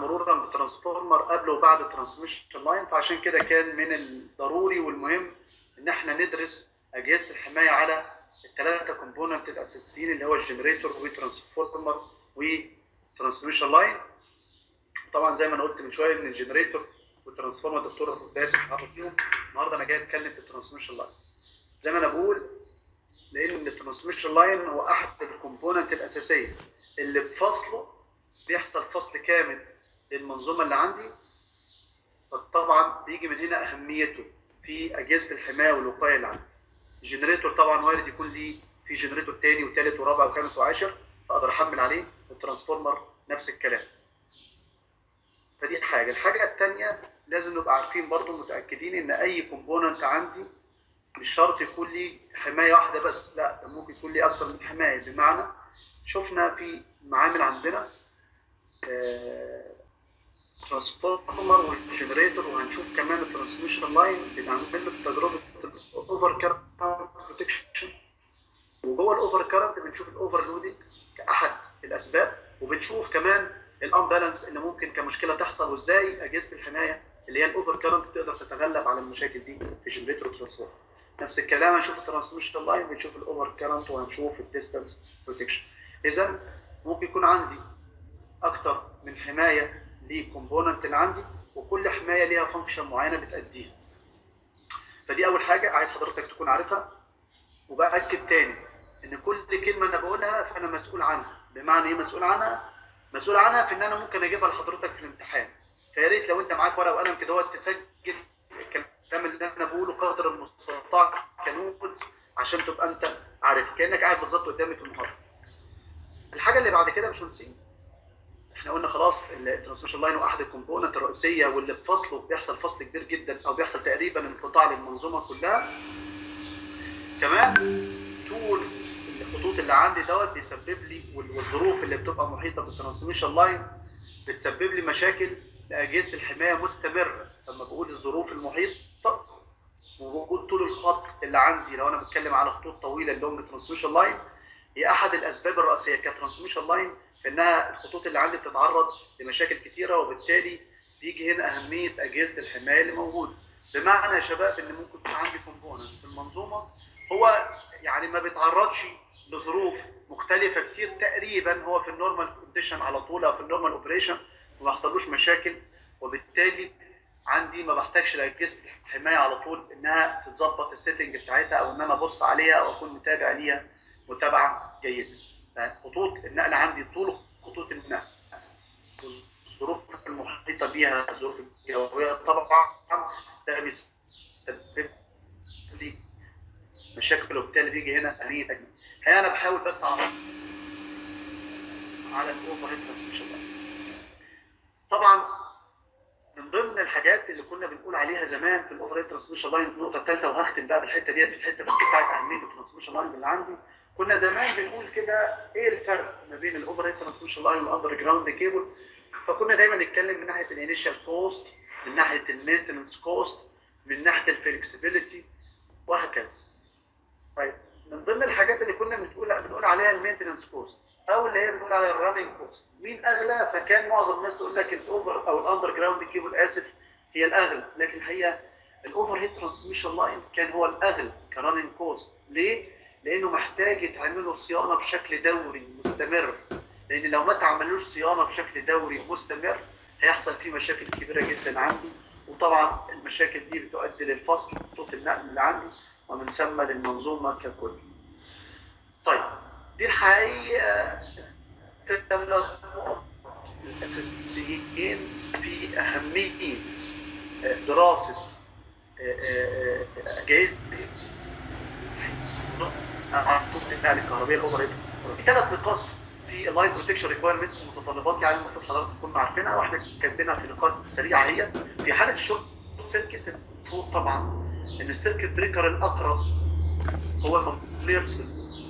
مرورا بالترانسفورمر قبل وبعد الترانسميشن لاين فعشان كده كان من الضروري والمهم ان احنا ندرس اجهزه الحمايه على الثلاثه كومبوننت الاساسيين اللي هو الجنريتور والترانسفورمر وترانسميشن لاين طبعا زي ما انا قلت من شويه ان الجنريتور والترانسفورمر الدكتور باسم حاطط فيهم النهارده انا جاي اتكلم في الترانسميشن لاين زي ما انا بقول لان الترانسميشن لاين هو احد الكومبوننت الاساسيه اللي بفصله بيحصل فصل كامل للمنظومه اللي عندي فطبعا بيجي من هنا اهميته في اجهزه الحمايه والوقايه اللي عندي الجنريتور طبعا وارد يكون لي في جنريتور تاني وثالث ورابع وخامس وعاشر فاقدر احمل عليه الترانسفورمر نفس الكلام فدي حاجه الحاجه الثانيه لازم نبقى عارفين برضو متاكدين ان اي كومبوننت عندي مش شرط يكون لي حمايه واحده بس لا ده ممكن يكون لي اكتر من حمايه بمعنى شفنا في معامل عندنا ترانسفورمر والجنريتور وهنشوف كمان الترانسميشن لاين بنعمل له تجربه الاوفر كارنت بروتكشن وجوه الاوفر كارنت بنشوف الاوفر لودنج كاحد الاسباب وبنشوف كمان الانبالانس اللي ممكن كمشكله تحصل وازاي اجهزه الحمايه اللي هي الاوفر كارنت تقدر تتغلب على المشاكل دي في جنريتور وترانسفورمر نفس الكلام هنشوف الترانسميشن لاين بنشوف الاوفر كارنت وهنشوف الديستانس بروتكشن اذا ممكن يكون عندي اكتر من حمايه للكومبوننت اللي عندي وكل حمايه ليها فانكشن معينه بتاديها فدي اول حاجه عايز حضرتك تكون عارفها وباكد تاني ان كل كلمه انا بقولها فانا مسؤول عنها بمعنى ايه مسؤول عنها مسؤول عنها في ان انا ممكن اجيبها لحضرتك في الامتحان فيا ريت لو انت معاك ورقه وقلم كده تسجل الكلام اللي انا بقوله قدر المستطاع كنوتس عشان تبقى انت عارف كانك قاعد بالظبط قدامي في المحاضره الحاجه اللي بعد كده مش هنسيب احنا قلنا خلاص الترانسميشن لاين هو احد الكومبوننت الرئيسيه واللي بفصله بيحصل فصل كبير جدا او بيحصل تقريبا انقطاع للمنظومه كلها كمان طول الخطوط اللي عندي دوت بيسبب لي والظروف اللي بتبقى محيطه بالترانسميشن لاين بتسبب لي مشاكل لاجهزه الحمايه مستمره لما بقول الظروف المحيطه ووجود طول الخط اللي عندي لو انا بتكلم على خطوط طويله اللونج ترانسميشن لاين هي احد الاسباب الرئيسيه كترانسميشن لاين في انها الخطوط اللي عندي بتتعرض لمشاكل كثيره وبالتالي بيجي هنا اهميه اجهزه الحمايه اللي موجوده بمعنى يا شباب ان ممكن يكون عندي كومبوننت في المنظومه هو يعني ما بيتعرضش لظروف مختلفه كتير تقريبا هو في النورمال كونديشن على طول او في النورمال اوبريشن وما حصلوش مشاكل وبالتالي عندي ما بحتاجش لاجهزه الحمايه على طول انها تتظبط السيتنج بتاعتها او ان انا ابص عليها او اكون متابع ليها متابعه جيده. خطوط النقل عندي طول خطوط النقل الظروف المحيطه بيها الظروف الجويه طبعا ده بيسبب لي مشاكل وبالتالي بيجي هنا اهميه اجمل. الحقيقه انا بحاول بس على على الاوفر هيد ترانسميشن طبعا من ضمن الحاجات اللي كنا بنقول عليها زمان في الاوفر هيد ترانسميشن لاين النقطه الثالثه وهختم بقى بالحته ديت في الحته بس بتاعت اهميه الترانسميشن لاينز اللي عندي كنا زمان بنقول كده ايه الفرق ما بين الاوفر هيد ترانسميشن لاين والاندر جراوند كيبل فكنا دايما نتكلم من ناحيه الانيشال كوست من ناحيه المينتنس كوست من ناحيه الفلكسبيليتي وهكذا طيب من ضمن الحاجات اللي كنا بنقول بنقول عليها المينتنس كوست او اللي هي بنقول عليها الرننج كوست مين اغلى فكان معظم الناس تقول لك الاوفر او الاندر جراوند كيبل اسف هي الاغلى لكن الحقيقه الاوفر هيد ترانسميشن لاين كان هو الاغلى كرننج كوست ليه؟ لانه محتاج يتعمل له صيانه بشكل دوري مستمر لان لو ما تعملوش صيانه بشكل دوري مستمر هيحصل فيه مشاكل كبيره جدا عندي وطبعا المشاكل دي بتؤدي للفصل خطوط النقل اللي عندي ومن ثم للمنظومه ككل. طيب دي الحقيقه ثلاث نقط الاساسيين في اهميه دراسه اجهزه خطوط النقل الكهربائيه الاوفر في ثلاث نقاط في اللاين بروتكشن ريكويرمنتس المتطلبات يعني المفروض حضراتكم تكونوا عارفينها واحنا كاتبينها في نقاط سريعه هي في حاله الشورت سيركت المفروض طبعا ان السيركت بريكر الاقرب هو المفروض يفصل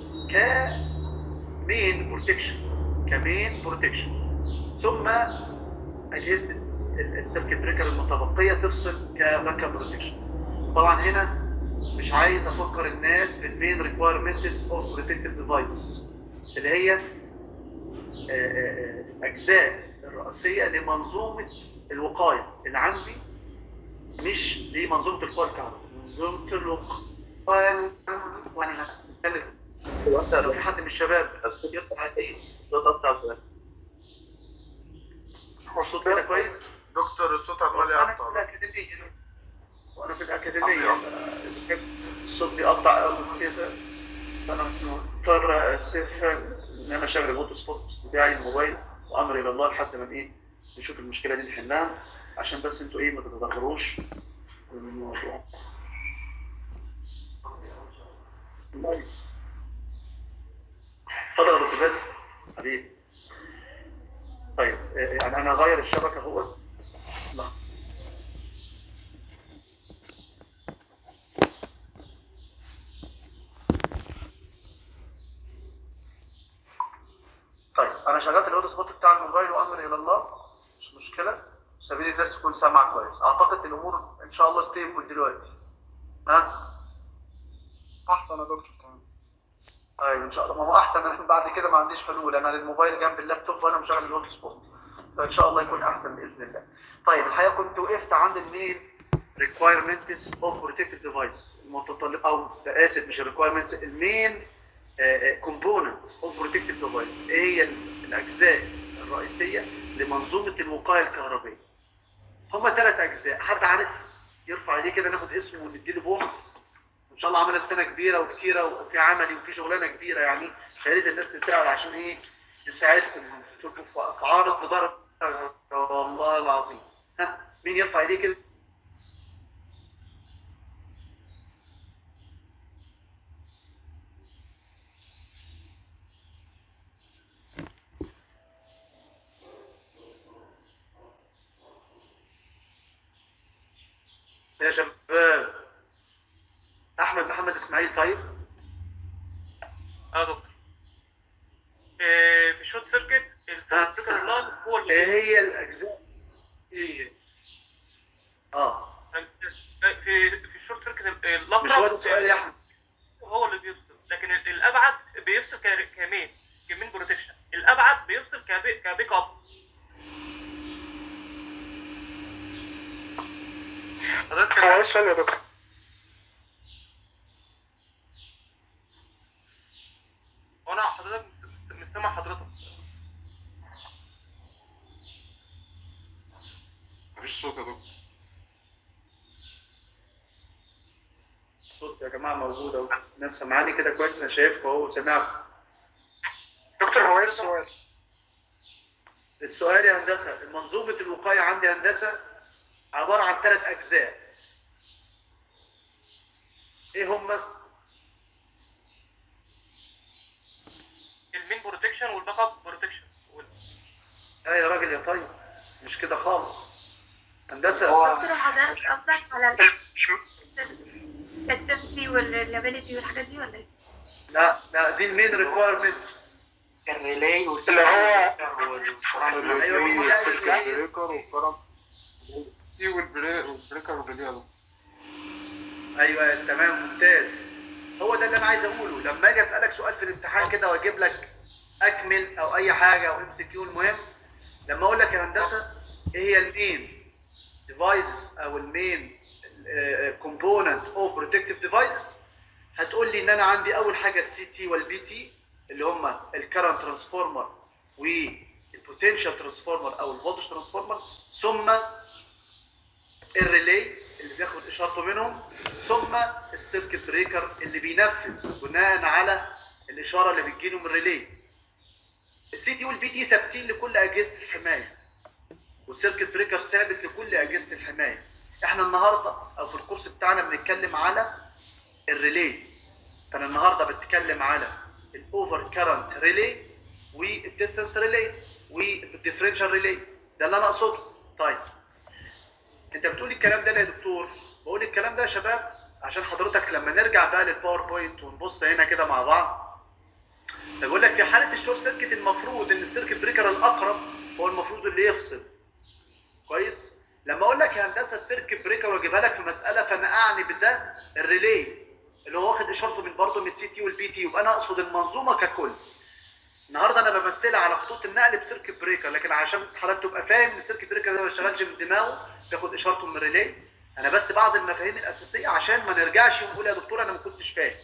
كمين بروتكشن كمين بروتكشن ثم اجهزه السيركت بريكر المتبقيه تفصل كباك اب بروتكشن طبعا هنا مش عايز افكر الناس في المين ريكويرمنتس اوف بروتكتيف ديفايسز اللي هي اجزاء الرئيسيه لمنظومه الوقايه اللي عندي مش لمنظومه القوى الكهربائيه منظومه الوقايه اللي عندي وانا هتكلم لو في حد من الشباب يرفع ايه صوت قطع شويه الصوت كده كويس دكتور الصوت عمال انا في يقطع الاكاديميه وانا في الاكاديميه اذا كان الصوت بيقطع قوي كده فانا مضطر اسف ان انا اشغل الهوت سبوت بتاعي الموبايل وامر الى الله لحد ما ايه نشوف المشكله دي نحلها عشان بس انتوا ايه ما تتدخلوش في الموضوع اتفضل يا دكتور باسم حبيبي طيب يعني انا هغير الشبكه اهو لا طيب انا شغلت الاوتو سبوت بتاع الموبايل وامر الى الله مش مشكله سبيل الناس تكون سامعه كويس اعتقد الامور ان شاء الله ستيبل دلوقتي ها احسن يا دكتور تمام ايوه ان شاء الله ما هو احسن انا بعد كده ما عنديش حلول انا الموبايل جنب اللابتوب وانا مشغل الهوت سبوت فان شاء الله يكون احسن باذن الله طيب الحقيقه كنت وقفت عند المين requirements of protective device المتطلب او اسف مش requirements المين component of protective device ايه هي الاجزاء الرئيسيه لمنظومه الوقايه الكهربائيه هم ثلاث اجزاء حد عارف يرفع ايديه كده ناخد اسمه ونديله بوكس ان شاء الله عملت سنه كبيره وكتيره وفي عملي وفي شغلانه كبيره يعني يا ريت الناس تساعد عشان ايه نساعدكم تبقوا في عارض بضرب والله العظيم ها مين يرفع ايديه كده يا شباب احمد محمد اسماعيل طيب اه دكتور آه، في الشوت سيركت السيركتر لاين هو اللي ايه هي الاجزاء ايه اه في في الشورت سيركت مش هو ده السؤال يا احمد هو اللي بيفصل لكن ال- الابعد بيفصل ك- كمين كمين بروتكشن الابعد بيفصل كبي- كبيك اب حضرتك هو ايه السؤال يا دكتور؟ وانا حضرتك مش- مش- مش سامع حضرتك مفيش صوت يا دكتور الصوت يا جماعه موجود اهو الناس سامعاني كده كويس انا شايفكم اهو سامعكم دكتور هو ايه السؤال؟ السؤال يا هندسه منظومه الوقايه عندي هندسه عباره عن ثلاث اجزاء ايه هما؟ المين بروتكشن والباك اب بروتكشن اه يا راجل يا طيب مش كده خالص هندسه دكتور حضرتك قصدك على السبكتيفيتي والريلابيليتي والحاجات دي ولا ايه؟ لا لا دي المين ريكويرمنتس الريلي اللي هو ايوه مين ده الريلي؟ البريكر والكرم دي والبري- والبريكر والريلي يا دكتور ايوه تمام ممتاز هو ده اللي انا عايز اقوله لما اجي اسالك سؤال في الامتحان كده واجيب لك اكمل او اي حاجه او ام سي كيو المهم لما اقول لك يا هندسه ايه هي المين ديفايسز او المين كومبوننت اوف بروتكتيف ديفايسز هتقول لي ان انا عندي اول حاجه السي تي والبي تي اللي هم الكرنت ترانسفورمر والبوتنشال ترانسفورمر او الفولتج ترانسفورمر ثم الريلي اللي بياخد اشارته منهم ثم السيركت بريكر اللي بينفذ بناء على الاشاره اللي بتجيله من الريلي السي تي والبي تي ثابتين لكل اجهزه الحمايه والسيركت بريكر ثابت لكل اجهزه الحمايه احنا النهارده او في الكورس بتاعنا بنتكلم على الريلي فانا النهارده بتكلم على الاوفر كارنت ريلي والديستنس ريلي والديفرنشال ريلي ده اللي انا اقصده طيب انت بتقول الكلام ده ليه يا دكتور بقول الكلام ده يا شباب عشان حضرتك لما نرجع بقى للباوربوينت ونبص هنا كده مع بعض بقول لك في حاله الشورت سيركت المفروض ان السيركت بريكر الاقرب هو المفروض اللي يفصل كويس لما اقول لك يا هندسه السيركت بريكر واجيبها لك في مساله فانا اعني بده الريلي اللي هو واخد اشارته من برضه من السي تي والبي تي يبقى انا اقصد المنظومه ككل النهارده انا بمثلها على خطوط النقل بسيركت بريكر لكن عشان حضرتك تبقى فاهم ان السيركت بريكر ده ما بيشتغلش من دماغه بياخد اشارته من الريلي انا بس بعض المفاهيم الاساسيه عشان ما نرجعش ونقول يا دكتور انا ما كنتش فاهم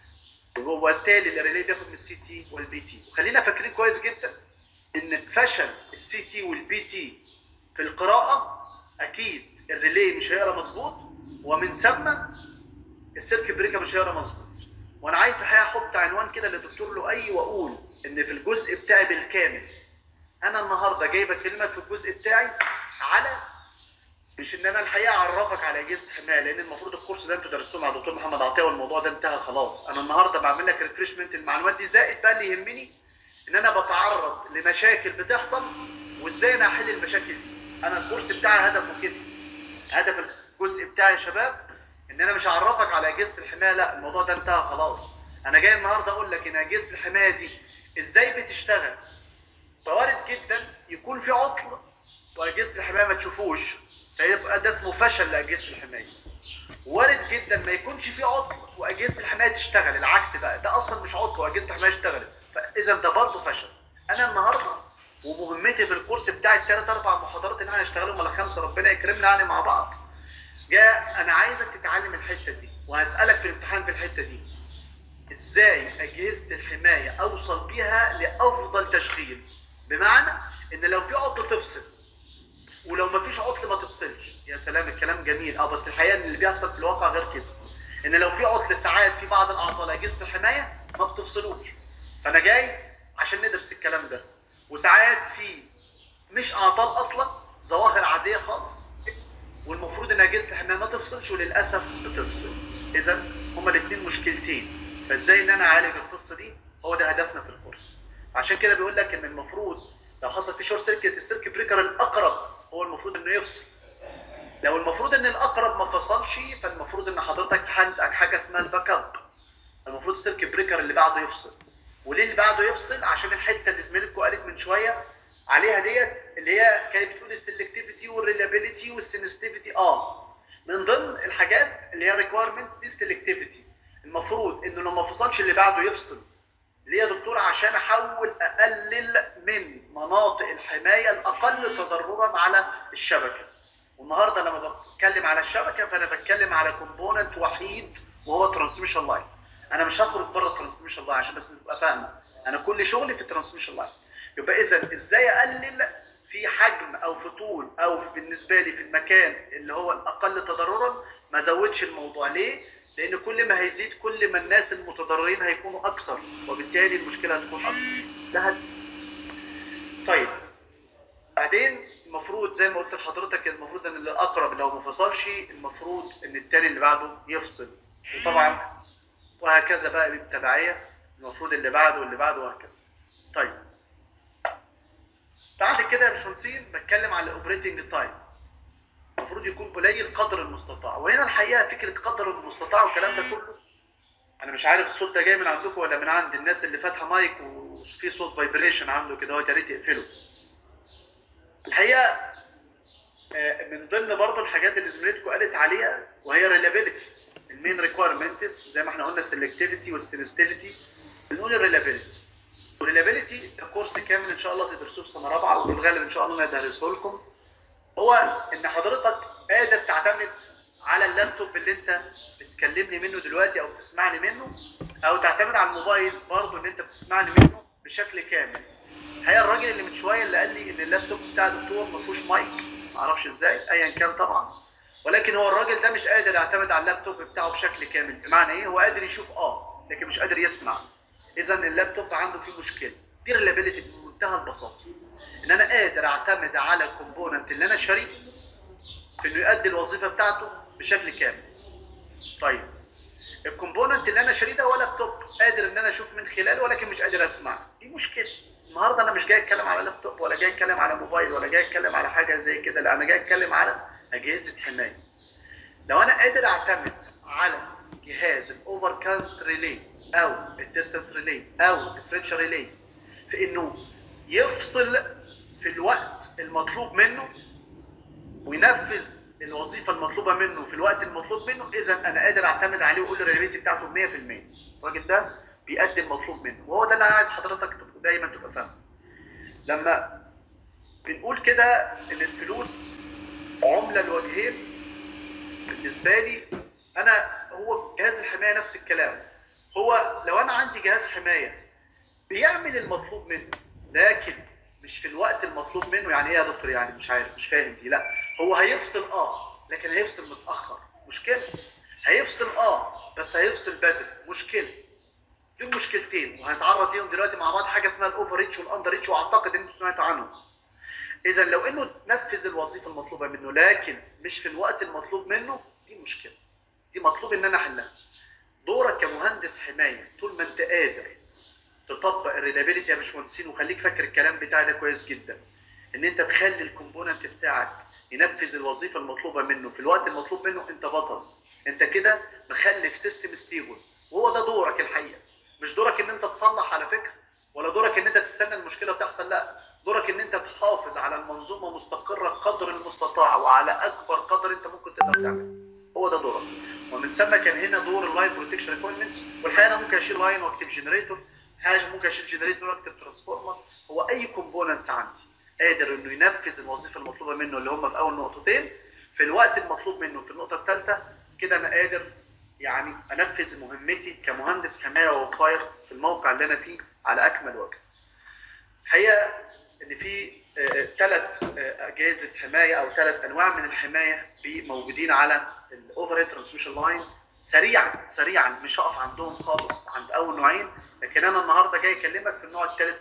وبالتالي الريلي بياخد من السي تي والبي تي وخلينا فاكرين كويس جدا ان فشل السي تي والبي تي في القراءه اكيد الريلي مش هيقرا مظبوط ومن ثم السيركت بريكر مش هيقرا مظبوط وانا عايز الحقيقه احط عنوان كده للدكتور لؤي واقول ان في الجزء بتاعي بالكامل انا النهارده جاي بكلمك في الجزء بتاعي على مش ان انا الحقيقه اعرفك على اجهزه حمايه لان المفروض الكورس ده انتوا درستوه مع دكتور محمد عطيه والموضوع ده انتهى خلاص انا النهارده بعمل لك ريفريشمنت المعلومات دي زائد بقى اللي يهمني ان انا بتعرض لمشاكل بتحصل وازاي انا احل المشاكل دي انا الكورس بتاعي هدفه كده هدف الجزء بتاعي يا شباب ان انا مش هعرفك على اجهزه الحمايه لا الموضوع ده انتهى خلاص انا جاي النهارده اقول لك ان اجهزه الحمايه دي ازاي بتشتغل فوارد جدا يكون في عطل واجهزه الحمايه ما تشوفوش فيبقى ده اسمه فشل لاجهزه الحمايه وارد جدا ما يكونش في عطل واجهزه الحمايه تشتغل العكس بقى ده اصلا مش عطل واجهزه الحمايه اشتغلت فاذا ده برضه فشل انا النهارده ومهمتي في الكورس بتاعي الثلاث اربع محاضرات اللي انا هشتغلهم ولا خمسه ربنا يكرمنا يعني مع بعض جاء انا عايزك تتعلم الحته دي وهسالك في الامتحان في الحته دي ازاي اجهزه الحمايه اوصل بيها لافضل تشغيل بمعنى ان لو في عطل تفصل ولو ما فيش عطل ما تفصلش يا سلام الكلام جميل اه بس الحقيقه ان اللي بيحصل في الواقع غير كده ان لو في عطل ساعات في بعض الاعطال اجهزه الحمايه ما بتفصلوش فانا جاي عشان ندرس الكلام ده وساعات في مش اعطال اصلا ظواهر عاديه خالص والمفروض ان اجهزه الحمايه ما تفصلش وللاسف بتفصل اذا هما الاثنين مشكلتين فازاي ان انا اعالج القصه دي هو ده هدفنا في الكورس عشان كده بيقول لك ان المفروض لو حصل في شورت سيركت السيركت بريكر الاقرب هو المفروض انه يفصل لو المفروض ان الاقرب ما فصلش فالمفروض ان حضرتك عندك حاجه اسمها الباك اب المفروض السيركت بريكر اللي بعده يفصل وليه اللي بعده يفصل عشان الحته اللي زميلتكم قالت من شويه عليها ديت اللي هي كانت بتقول السلكتيفيتي والريلابيلتي والسنسيتيفيتي اه من ضمن الحاجات اللي هي ريكويرمنتس دي السلكتيفيتي المفروض انه لو ما فصلش اللي بعده يفصل ليه يا دكتور عشان احاول اقلل من مناطق الحمايه الاقل تضررا على الشبكه والنهارده لما بتكلم على الشبكه فانا بتكلم على كومبوننت وحيد وهو ترانسميشن لاين انا مش هخرج بره الترانسميشن لاين عشان بس نبقى فاهمه انا كل شغلي في الترانسميشن لاين يبقى اذا ازاي اقلل في حجم او في طول او بالنسبه لي في المكان اللي هو الاقل تضررا ما ازودش الموضوع ليه؟ لان كل ما هيزيد كل ما الناس المتضررين هيكونوا اكثر وبالتالي المشكله هتكون اكثر ده هد... طيب بعدين المفروض زي ما قلت لحضرتك المفروض ان اللي اقرب لو ما فصلش المفروض ان التاني اللي بعده يفصل وطبعا وهكذا بقى بالتبعيه المفروض اللي بعده واللي بعده وهكذا طيب بعد كده يا باشمهندسين بتكلم على الاوبريتنج تايم المفروض يكون قليل قدر المستطاع وهنا الحقيقه فكره قدر المستطاع والكلام ده كله انا مش عارف الصوت ده جاي من عندكم ولا من عند الناس اللي فاتحه مايك وفي صوت فايبريشن عنده كده هو يا ريت يقفله الحقيقه من ضمن برضه الحاجات اللي زميلتكم قالت عليها وهي ريلابيلتي المين ريكويرمنتس زي ما احنا قلنا السلكتيفيتي والسنسيتيفيتي بنقول الريلابيلتي والريلابيلتي ده كورس كامل ان شاء الله تدرسوه في سنه رابعه وفي الغالب ان شاء الله انا هدرسه لكم هو ان حضرتك قادر تعتمد على اللابتوب اللي انت بتكلمني منه دلوقتي او بتسمعني منه او تعتمد على الموبايل برضه اللي انت بتسمعني منه بشكل كامل الحقيقه الراجل اللي من شويه اللي قال لي ان اللابتوب بتاع الدكتور ما فيهوش مايك ما اعرفش ازاي ايا كان طبعا ولكن هو الراجل ده مش قادر يعتمد على اللابتوب بتاعه بشكل كامل بمعنى ايه هو قادر يشوف اه لكن مش قادر يسمع اذا اللابتوب عنده فيه مشكله دي ريلابيلتي بمنتهى البساطه ان انا قادر اعتمد على الكومبوننت اللي انا شاريه في انه يؤدي الوظيفه بتاعته بشكل كامل طيب الكومبوننت اللي انا شاريه ده هو لابتوب قادر ان انا اشوف من خلاله ولكن مش قادر اسمع دي مشكله النهارده انا مش جاي اتكلم على لابتوب ولا جاي اتكلم على موبايل ولا جاي اتكلم على حاجه زي كده لا انا جاي اتكلم على اجهزه حمايه لو انا قادر اعتمد على جهاز الاوفر كارنت ريلي او الديستنس ريلي او الديفرنشال ريلي في انه يفصل في الوقت المطلوب منه وينفذ الوظيفه المطلوبه منه في الوقت المطلوب منه اذا انا قادر اعتمد عليه واقول الريليتي بتاعته 100% الراجل ده بيأدي المطلوب منه وهو ده اللي انا عايز حضرتك دايما تبقى فاهم لما بنقول كده ان الفلوس عمله الوجهين بالنسبه لي انا هو جهاز الحمايه نفس الكلام هو لو انا عندي جهاز حمايه بيعمل المطلوب منه لكن مش في الوقت المطلوب منه يعني ايه يا دكتور يعني مش عارف مش فاهم دي لا هو هيفصل اه لكن هيفصل متاخر مشكله هيفصل اه بس هيفصل بدري مشكله دول مشكلتين وهنتعرض ليهم دلوقتي مع بعض حاجه اسمها الاوفر ريتش والاندر ريتش واعتقد ان انتوا سمعتوا عنهم اذا لو انه نفذ الوظيفه المطلوبه منه لكن مش في الوقت المطلوب منه دي مشكله دي مطلوب ان انا احلها دورك كمهندس حمايه طول ما انت قادر تطبق الريلابيلتي يا باشمهندسين وخليك فاكر الكلام بتاعي ده كويس جدا ان انت تخلي الكومبوننت بتاعك ينفذ الوظيفه المطلوبه منه في الوقت المطلوب منه انت بطل انت كده مخلي السيستم ستيبل وهو ده دورك الحقيقه مش دورك ان انت تصلح على فكره ولا دورك ان انت تستنى المشكله تحصل لا دورك ان انت تحافظ على المنظومه مستقره قدر المستطاع وعلى اكبر قدر انت ممكن تقدر تعمله هو ده دورك ومن ثم كان هنا دور اللاين بروتكشن ريكويرمنتس والحقيقه انا ممكن اشيل لاين واكتب جنريتور حاجه ممكن اشيل جنريتور واكتب ترانسفورمر هو اي كومبوننت عندي قادر انه ينفذ الوظيفه المطلوبه منه اللي هم في اول نقطتين في الوقت المطلوب منه في النقطه الثالثه كده انا قادر يعني انفذ مهمتي كمهندس حمايه ووقايه في الموقع اللي انا فيه على اكمل وجه. الحقيقه ان في ثلاث اجهزه حمايه او ثلاث انواع من الحمايه موجودين على الاوفر هيد ترانسميشن لاين سريعا سريعا مش هقف عندهم خالص عند اول نوعين لكن انا النهارده جاي اكلمك في النوع الثالث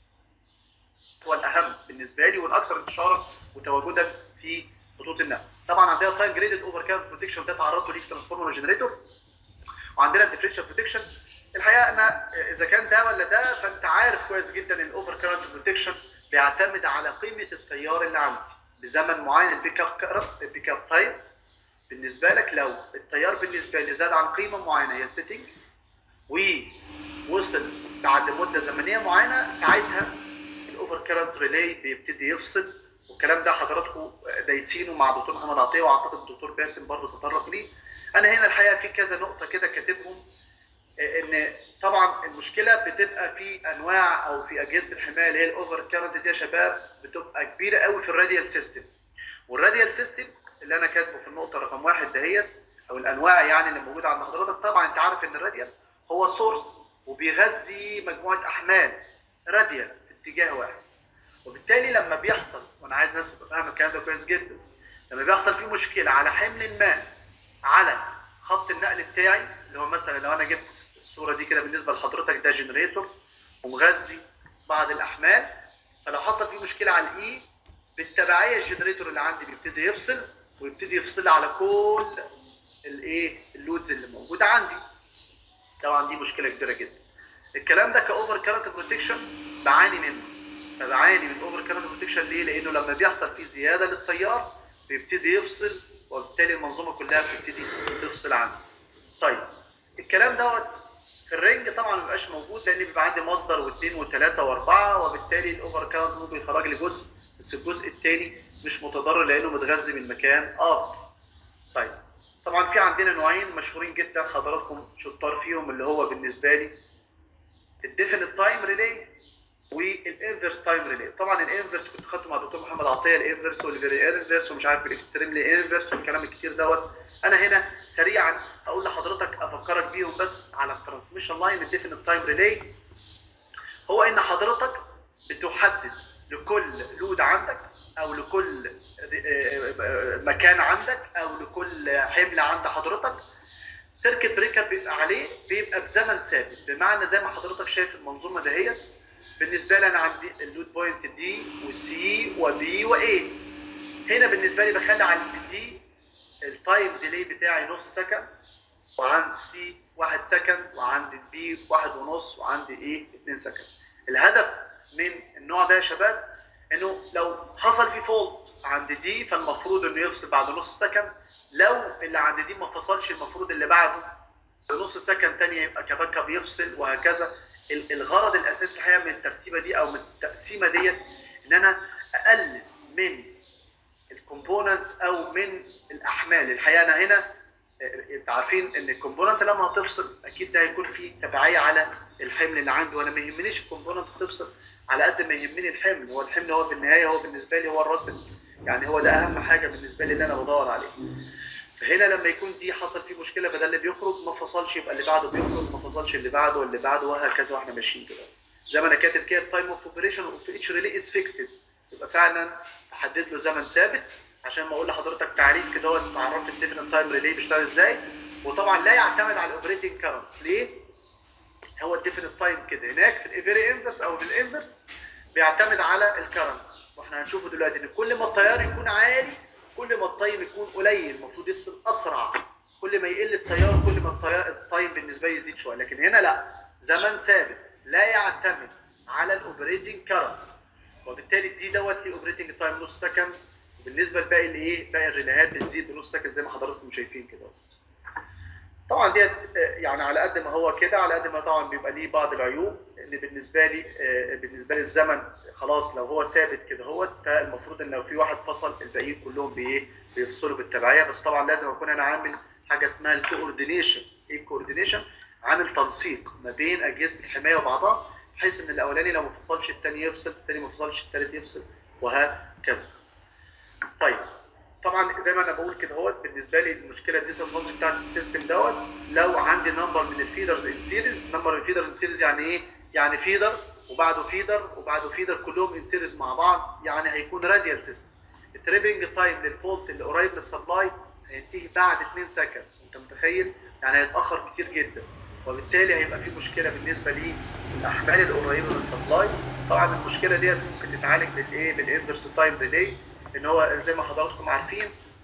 هو الاهم بالنسبه لي والاكثر انتشارا وتواجدا في خطوط النقل. طبعا عندنا تايم جريدد اوفر كام بروتكشن ده تعرضته ليه في ترانسفورمر وجنريتور وعندنا الديفرنشال بروتكشن الحقيقه انا اذا كان ده ولا ده فانت عارف كويس جدا ان الاوفر كارنت بروتكشن بيعتمد على قيمه التيار اللي عندي بزمن معين البيك اب البيك اب تايم بالنسبه لك لو التيار بالنسبه لي زاد عن قيمه معينه هي السيتنج ووصل بعد مده زمنيه معينه ساعتها الاوفر كارنت ريلي بيبتدي يفصل والكلام ده حضراتكم دايسينه مع دكتور محمد عطيه واعتقد الدكتور باسم برضه تطرق ليه انا هنا الحقيقه في كذا نقطه كده كاتبهم ان طبعا المشكله بتبقى في انواع او في اجهزه الحمايه اللي هي الاوفر كارنت دي يا شباب بتبقى كبيره قوي في الراديال سيستم والراديال سيستم اللي انا كاتبه في النقطه رقم واحد دهيت او الانواع يعني اللي موجوده عند حضرتك طبعا انت عارف ان الراديال هو سورس وبيغذي مجموعه احمال راديال في اتجاه واحد وبالتالي لما بيحصل وانا عايز ناس تبقى فاهمه الكلام ده كويس جدا لما بيحصل فيه مشكله على حمل ما على خط النقل بتاعي اللي هو مثلا لو انا جبت الصوره دي كده بالنسبه لحضرتك ده جنريتور ومغذي بعض الاحمال فلو حصل فيه مشكله على الاي بالتبعيه الجنريتور اللي عندي بيبتدي يفصل ويبتدي يفصل على كل الايه اللودز اللي موجوده عندي طبعا دي مشكله كبيره جدا الكلام ده كاوفر كارنت بروتكشن بعاني منه فبعاني من اوفر كارنت بروتكشن ليه؟ لانه لما بيحصل فيه زياده للتيار بيبتدي يفصل وبالتالي المنظومه كلها بتبتدي تفصل عنه. طيب الكلام دوت في الرينج طبعا ما بيبقاش موجود لان بيبقى عندي مصدر واثنين وثلاثه واربعه وبالتالي الاوفر كارنت ممكن يخرج لي جزء بس الجزء الثاني مش متضرر لانه متغذي من مكان اخر. طيب طبعا في عندنا نوعين مشهورين جدا حضراتكم شطار فيهم اللي هو بالنسبه لي الديفينيت تايم ريلي والانفرس تايم ريلي طبعا الانفرس كنت خدته مع الدكتور محمد عطيه الانفرس والفيري انفرس ومش عارف الاكستريملي انفرس والكلام الكتير دوت انا هنا سريعا هقول لحضرتك افكرك بيهم بس على الترانسميشن لاين الديفينيت تايم ريلي هو ان حضرتك بتحدد لكل لود عندك او لكل مكان عندك او لكل حمل عند حضرتك سيركت بريكر بيبقى عليه بيبقى بزمن ثابت بمعنى زي ما حضرتك شايف المنظومه دهيت بالنسبه لي انا عندي اللود بوينت دي وسي وبي واي هنا بالنسبه لي بخلي على الدي التايم ديلي بتاعي نص سكند وعند سي واحد سكند وعند البي واحد ونص وعند ايه 2 سكند الهدف من النوع ده يا شباب انه لو حصل في فولت عند دي فالمفروض انه يفصل بعد نص سكند لو اللي عند دي ما فصلش المفروض اللي بعده بنص سكند تانية يبقى كباك اب يفصل وهكذا الغرض الاساسي الحقيقه من الترتيبه دي او من التقسيمه ديت ان انا اقلل من الكومبوننت او من الاحمال الحقيقه انا هنا انت عارفين ان الكومبوننت لما هتفصل اكيد ده هيكون فيه تبعيه على الحمل اللي عنده وانا ما يهمنيش الكومبوننت تفصل على قد ما يهمني الحمل هو الحمل هو في النهايه هو بالنسبه لي هو الراس يعني هو ده اهم حاجه بالنسبه لي اللي انا بدور عليه فهنا لما يكون دي حصل فيه مشكله بدل اللي بيخرج ما فصلش يبقى اللي بعده بيخرج ما فصلش اللي بعده واللي بعده وهكذا واحنا ماشيين كده زي ما انا كاتب كده التايم اوف اوبريشن اوف اتش ريلي از فيكسد يبقى فعلا احدد له زمن ثابت عشان ما اقول لحضرتك تعريف كده هو عرفت الديفرنت تايم ريلي بيشتغل ازاي وطبعا لا يعتمد على الاوبريتنج كارنت ليه؟ هو الديفرنت تايم كده هناك في الايفيري انفرس او في الانفرس بيعتمد على الكرنت واحنا هنشوفه دلوقتي ان كل ما التيار يكون عالي كل ما التايم يكون قليل المفروض يفصل اسرع كل ما يقل التيار كل ما التيار التايم بالنسبه لي يزيد شويه لكن هنا لا زمن ثابت لا يعتمد على الاوبريتنج كرنت وبالتالي دي دوت ليه اوبريتنج تايم نص سكند وبالنسبه لباقي الايه باقي الريليهات بتزيد بنص سكند زي ما حضراتكم شايفين كده طبعا ديت يعني على قد ما هو كده على قد ما طبعا بيبقى ليه بعض العيوب ان بالنسبه لي بالنسبه لي الزمن خلاص لو هو ثابت كده هو فالمفروض ان لو في واحد فصل الباقيين كلهم بايه بيفصلوا بالتبعيه بس طبعا لازم اكون انا عامل حاجه اسمها الكوردينيشن ايه الكوردينيشن عامل تنسيق ما بين اجهزه الحمايه وبعضها بحيث ان الاولاني لو ما فصلش الثاني يفصل الثاني ما فصلش الثالث يفصل وهكذا طيب طبعا زي ما انا بقول كده هو بالنسبه لي المشكله الديسادفانتج بتاعت السيستم دوت لو عندي نمبر من الفيدرز ان سيريز نمبر من الفيدرز ان سيريز يعني ايه؟ يعني فيدر وبعده فيدر وبعده فيدر كلهم ان سيريز مع بعض يعني هيكون راديال سيستم التريبنج تايم للفولت اللي قريب من السبلاي هينتهي بعد 2 سكند انت متخيل؟ يعني هيتاخر كتير جدا وبالتالي هيبقى في مشكله بالنسبه للاحمال القريبه من السبلاي طبعا المشكله ديت ممكن تتعالج بالايه؟ بالانفرس تايم ريلي ان هو زي ما حضراتكم عارفين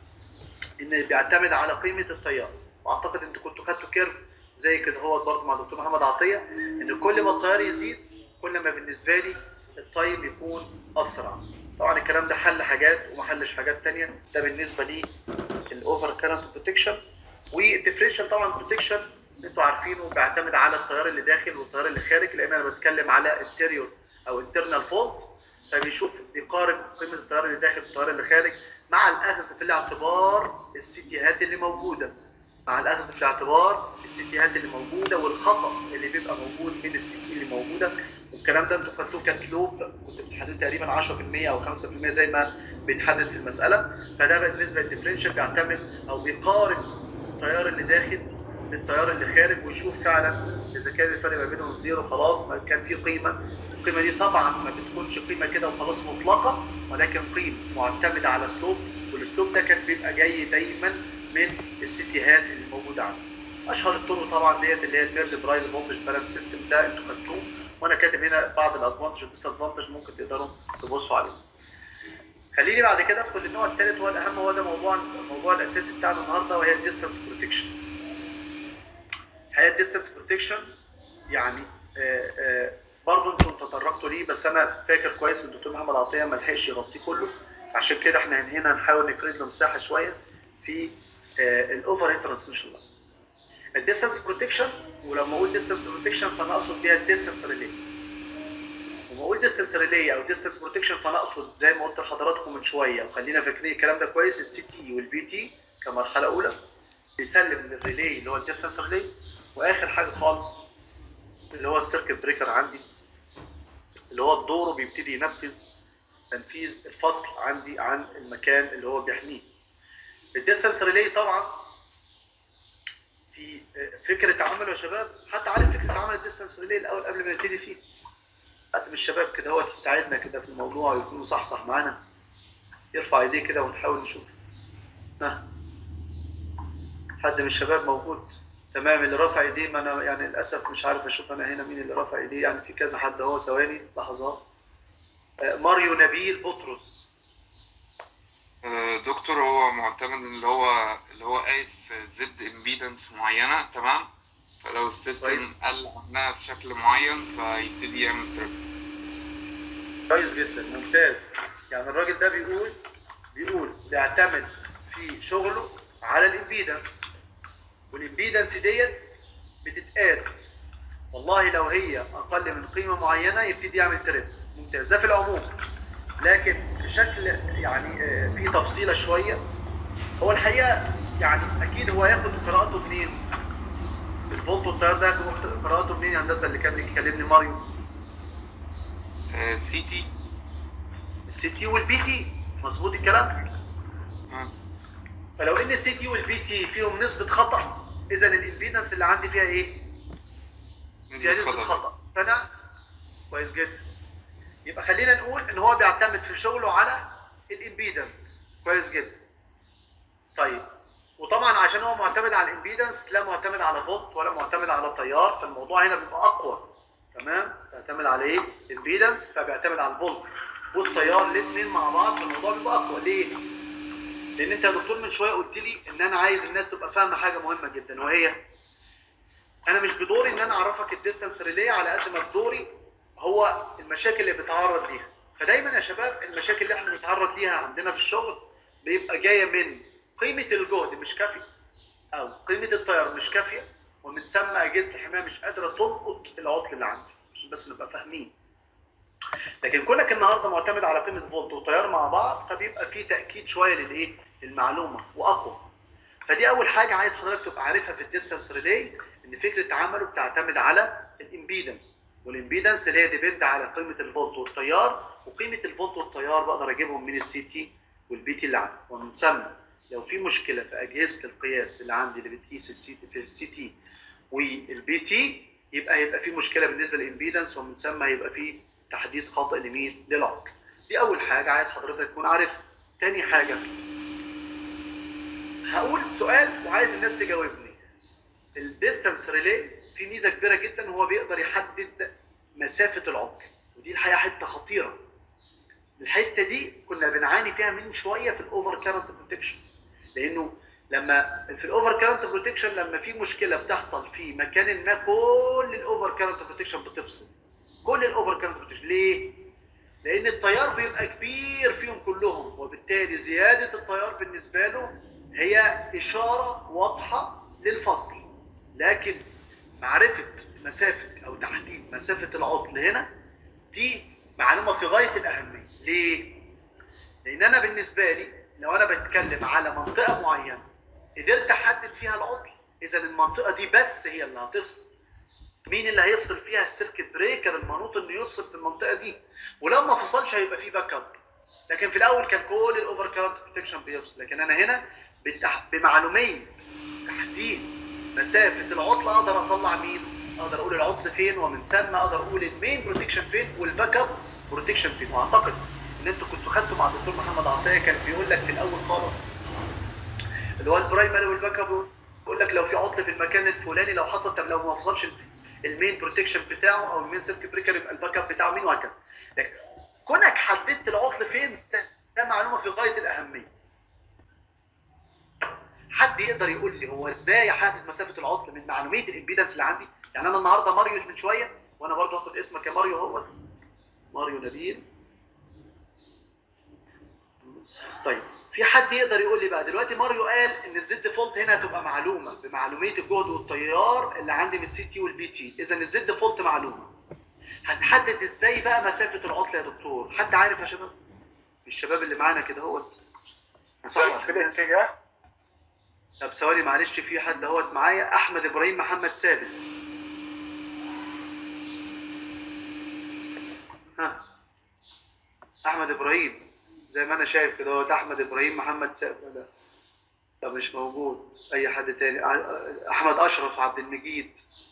ان بيعتمد على قيمه التيار واعتقد انتوا كنتوا خدتوا كيرف زي كده هو برضه مع دكتور محمد عطيه ان كل ما التيار يزيد كل ما بالنسبه لي التايم يكون اسرع طبعا الكلام ده حل حاجات وما حلش حاجات ثانيه ده بالنسبه لي الاوفر كارنت بروتكشن والديفرنشال طبعا بروتكشن انتوا عارفينه بيعتمد على التيار اللي داخل والتيار اللي خارج لان انا بتكلم على انتيريور او انترنال فولت فبيشوف بيقارن قيمه التيار اللي داخل بالتيار اللي خارج مع الاخذ في الاعتبار السيتيهات اللي موجوده مع الاخذ في الاعتبار السيتيهات اللي موجوده والخطا اللي بيبقى موجود من السيتي اللي موجوده والكلام ده انتوا خدتوه كسلوب كنت بتحددوا تقريبا 10% او 5% زي ما بيتحدد في المساله فده بالنسبه للديفرنشال بيعتمد او بيقارن التيار اللي داخل بالتيار اللي خارج ويشوف فعلا اذا كان الفرق ما بينهم زيرو خلاص ما كان في قيمه القيمه دي طبعا ما بتكونش قيمه كده وخلاص مطلقه ولكن قيمه معتمده على اسلوب والاسلوب ده كان بيبقى جاي دايما من السيتيهات اللي موجوده عندنا. اشهر الطرق طبعا ديت اللي هي البيرز برايز فولتج بالانس سيستم ده انتوا خدتوه وانا كاتب هنا بعض الادفانتج والديسادفانتج ممكن تقدروا تبصوا عليه. خليني بعد كده ادخل للنوع الثالث هو الاهم هو ده موضوع الموضوع الاساسي بتاعنا النهارده وهي الديستانس بروتكشن. الحقيقه الديستانس بروتكشن يعني آآ آآ برضه انتوا تطرقتوا ليه بس انا فاكر كويس ان الدكتور محمد عطيه ما لحقش يغطيه كله عشان كده احنا هنا هنحاول نفرد له مساحه شويه في الاوفر هيد ترانسميشن لاين. الديستانس بروتكشن ولما اقول ديستانس بروتكشن فانا اقصد بيها الديستانس ريلي. وما اقول ديستانس ريلي او ديستانس بروتكشن فانا اقصد زي ما قلت لحضراتكم من شويه وخلينا فاكرين الكلام ده كويس السي تي والبي تي كمرحله اولى بيسلم للريلي اللي هو الديستانس ريلي واخر حاجه خالص اللي هو السيركت بريكر عندي اللي هو دوره بيبتدي ينفذ تنفيذ الفصل عندي عن المكان اللي هو بيحميه. الديستانس ريلي طبعا في فكره عمله يا شباب حتى عارف فكره عمل الديستانس ريلي الاول قبل ما نبتدي فيه. حد من الشباب كده هو يساعدنا كده في الموضوع ويكون صحصح معانا يرفع ايديه كده ونحاول نشوف. ها حد من الشباب موجود؟ تمام اللي رافع ايديه ما انا يعني للاسف مش عارف اشوف انا هنا مين اللي رافع ايديه يعني في كذا حد اهو ثواني لحظات ماريو نبيل بطرس دكتور هو معتمد اللي هو اللي هو قايس زد امبيدنس معينه تمام فلو السيستم قل عنها بشكل معين فيبتدي يعمل ستريب كويس جدا ممتاز يعني الراجل ده بيقول بيقول بيعتمد في شغله على الامبيدنس والامبيدنس ديت بتتقاس والله لو هي اقل من قيمه معينه يبتدي يعمل تريب ممتاز ده في العموم لكن بشكل يعني في تفصيله شويه هو الحقيقه يعني اكيد هو ياخد قراءته منين؟ الفولت والتيار ده هتبقى قراءته منين يا هندسه اللي كان بيكلمني ماريو سي تي السي تي والبي تي مظبوط الكلام آه. فلو ان السي تي والبي تي فيهم نسبه خطا اذا الامبيدنس اللي عندي فيها ايه؟ فيها نسبة نسبه خطأ خطا فانا كويس جدا يبقى خلينا نقول ان هو بيعتمد في شغله على الامبيدنس كويس جدا طيب وطبعا عشان هو معتمد على الامبيدنس لا معتمد على فولت ولا معتمد على تيار فالموضوع هنا بيبقى اقوى تمام بيعتمد على ايه امبيدنس فبيعتمد على الفولت والتيار الاثنين مع بعض فالموضوع بيبقى اقوى ليه لان انت يا دكتور من شويه قلت لي ان انا عايز الناس تبقى فاهمه حاجه مهمه جدا وهي انا مش بدوري ان انا اعرفك الديستانس ريلي على قد ما بدوري هو المشاكل اللي بيتعرض ليها فدايما يا شباب المشاكل اللي احنا بنتعرض ليها عندنا في الشغل بيبقى جايه من قيمه الجهد مش كافيه او قيمه التيار مش كافيه ومن ثم اجهزه الحمايه مش قادره تلقط العطل اللي عندي عشان بس نبقى فاهمين لكن كونك النهارده معتمد على قيمه فولت وتيار مع بعض فبيبقى في تاكيد شويه للايه للمعلومه واقوى فدي اول حاجه عايز حضرتك تبقى عارفها في الديستانس ريلي ان فكره عمله بتعتمد على الامبيدنس والامبيدنس اللي هي ديبند على قيمه الفولت والتيار وقيمه الفولت والتيار بقدر اجيبهم من السي تي والبي تي اللي عندي ومن ثم لو في مشكله في اجهزه القياس اللي عندي اللي بتقيس السي تي في السي تي والبي تي يبقى هيبقى في مشكله بالنسبه للامبيدنس ومن ثم هيبقى في تحديد خاطئ لمين للعقل دي اول حاجه عايز حضرتك تكون عارفها تاني حاجه هقول سؤال وعايز الناس تجاوبني الديستانس ريلي في ميزه كبيره جدا وهو بيقدر يحدد مسافه العطل ودي الحقيقه حته خطيره الحته دي كنا بنعاني فيها من شويه في الاوفر كارنت بروتكشن لانه لما في الاوفر كارنت بروتكشن لما في مشكله بتحصل في مكان ما كل الاوفر كارنت بروتكشن بتفصل كل الاوفر كارنت بروتكشن ليه؟ لان التيار بيبقى كبير فيهم كلهم وبالتالي زياده التيار بالنسبه له هي اشاره واضحه للفصل لكن معرفه مسافه او تحديد مسافه العطل هنا دي معلومه في غايه الاهميه ليه لان انا بالنسبه لي لو انا بتكلم على منطقه معينه قدرت احدد فيها العطل اذا المنطقه دي بس هي اللي هتفصل مين اللي هيفصل فيها السيركت بريكر المنوط انه يفصل في المنطقه دي ولو ما فصلش هيبقى في باك اب لكن في الاول كان كل الاوفر كارنت بروتكشن بيفصل لكن انا هنا بالتح... بمعلوميه تحديد مسافه العطل اقدر اطلع مين اقدر اقول العطل فين ومن ثم اقدر اقول المين بروتكشن فين والباك اب بروتكشن فين واعتقد ان انتوا كنتوا خدتوا مع الدكتور محمد عطيه كان بيقول لك في الاول خالص اللي هو البرايمري والباك اب يقول لك لو في عطل في المكان الفلاني لو حصل طب لو ما فصلش المين بروتكشن بتاعه او المين سيركت بريكر يبقى الباك اب بتاعه مين وهكذا لكن كونك حددت العطل فين ده, ده معلومه في غايه الاهميه حد يقدر يقول لي هو ازاي احدد مسافه العطل من معلوميه الامبيدنس اللي عندي يعني انا النهارده ماريو من شويه وانا برضه هاخد اسمك يا ماريو اهوت ماريو نبيل طيب في حد يقدر يقول لي بقى دلوقتي ماريو قال ان الزد فولت هنا هتبقى معلومه بمعلوميه الجهد والتيار اللي عندي من السي تي والبي تي اذا الزد فولت معلومه هتحدد ازاي بقى مسافه العطل يا دكتور حد عارف يا شباب الشباب اللي معانا كده اهوت في الاتجاه طب ثواني معلش في حد اهوت معايا احمد ابراهيم محمد ثابت ها احمد ابراهيم زي ما انا شايف كده اهوت احمد ابراهيم محمد ثابت ده طب مش موجود اي حد تاني احمد اشرف عبد المجيد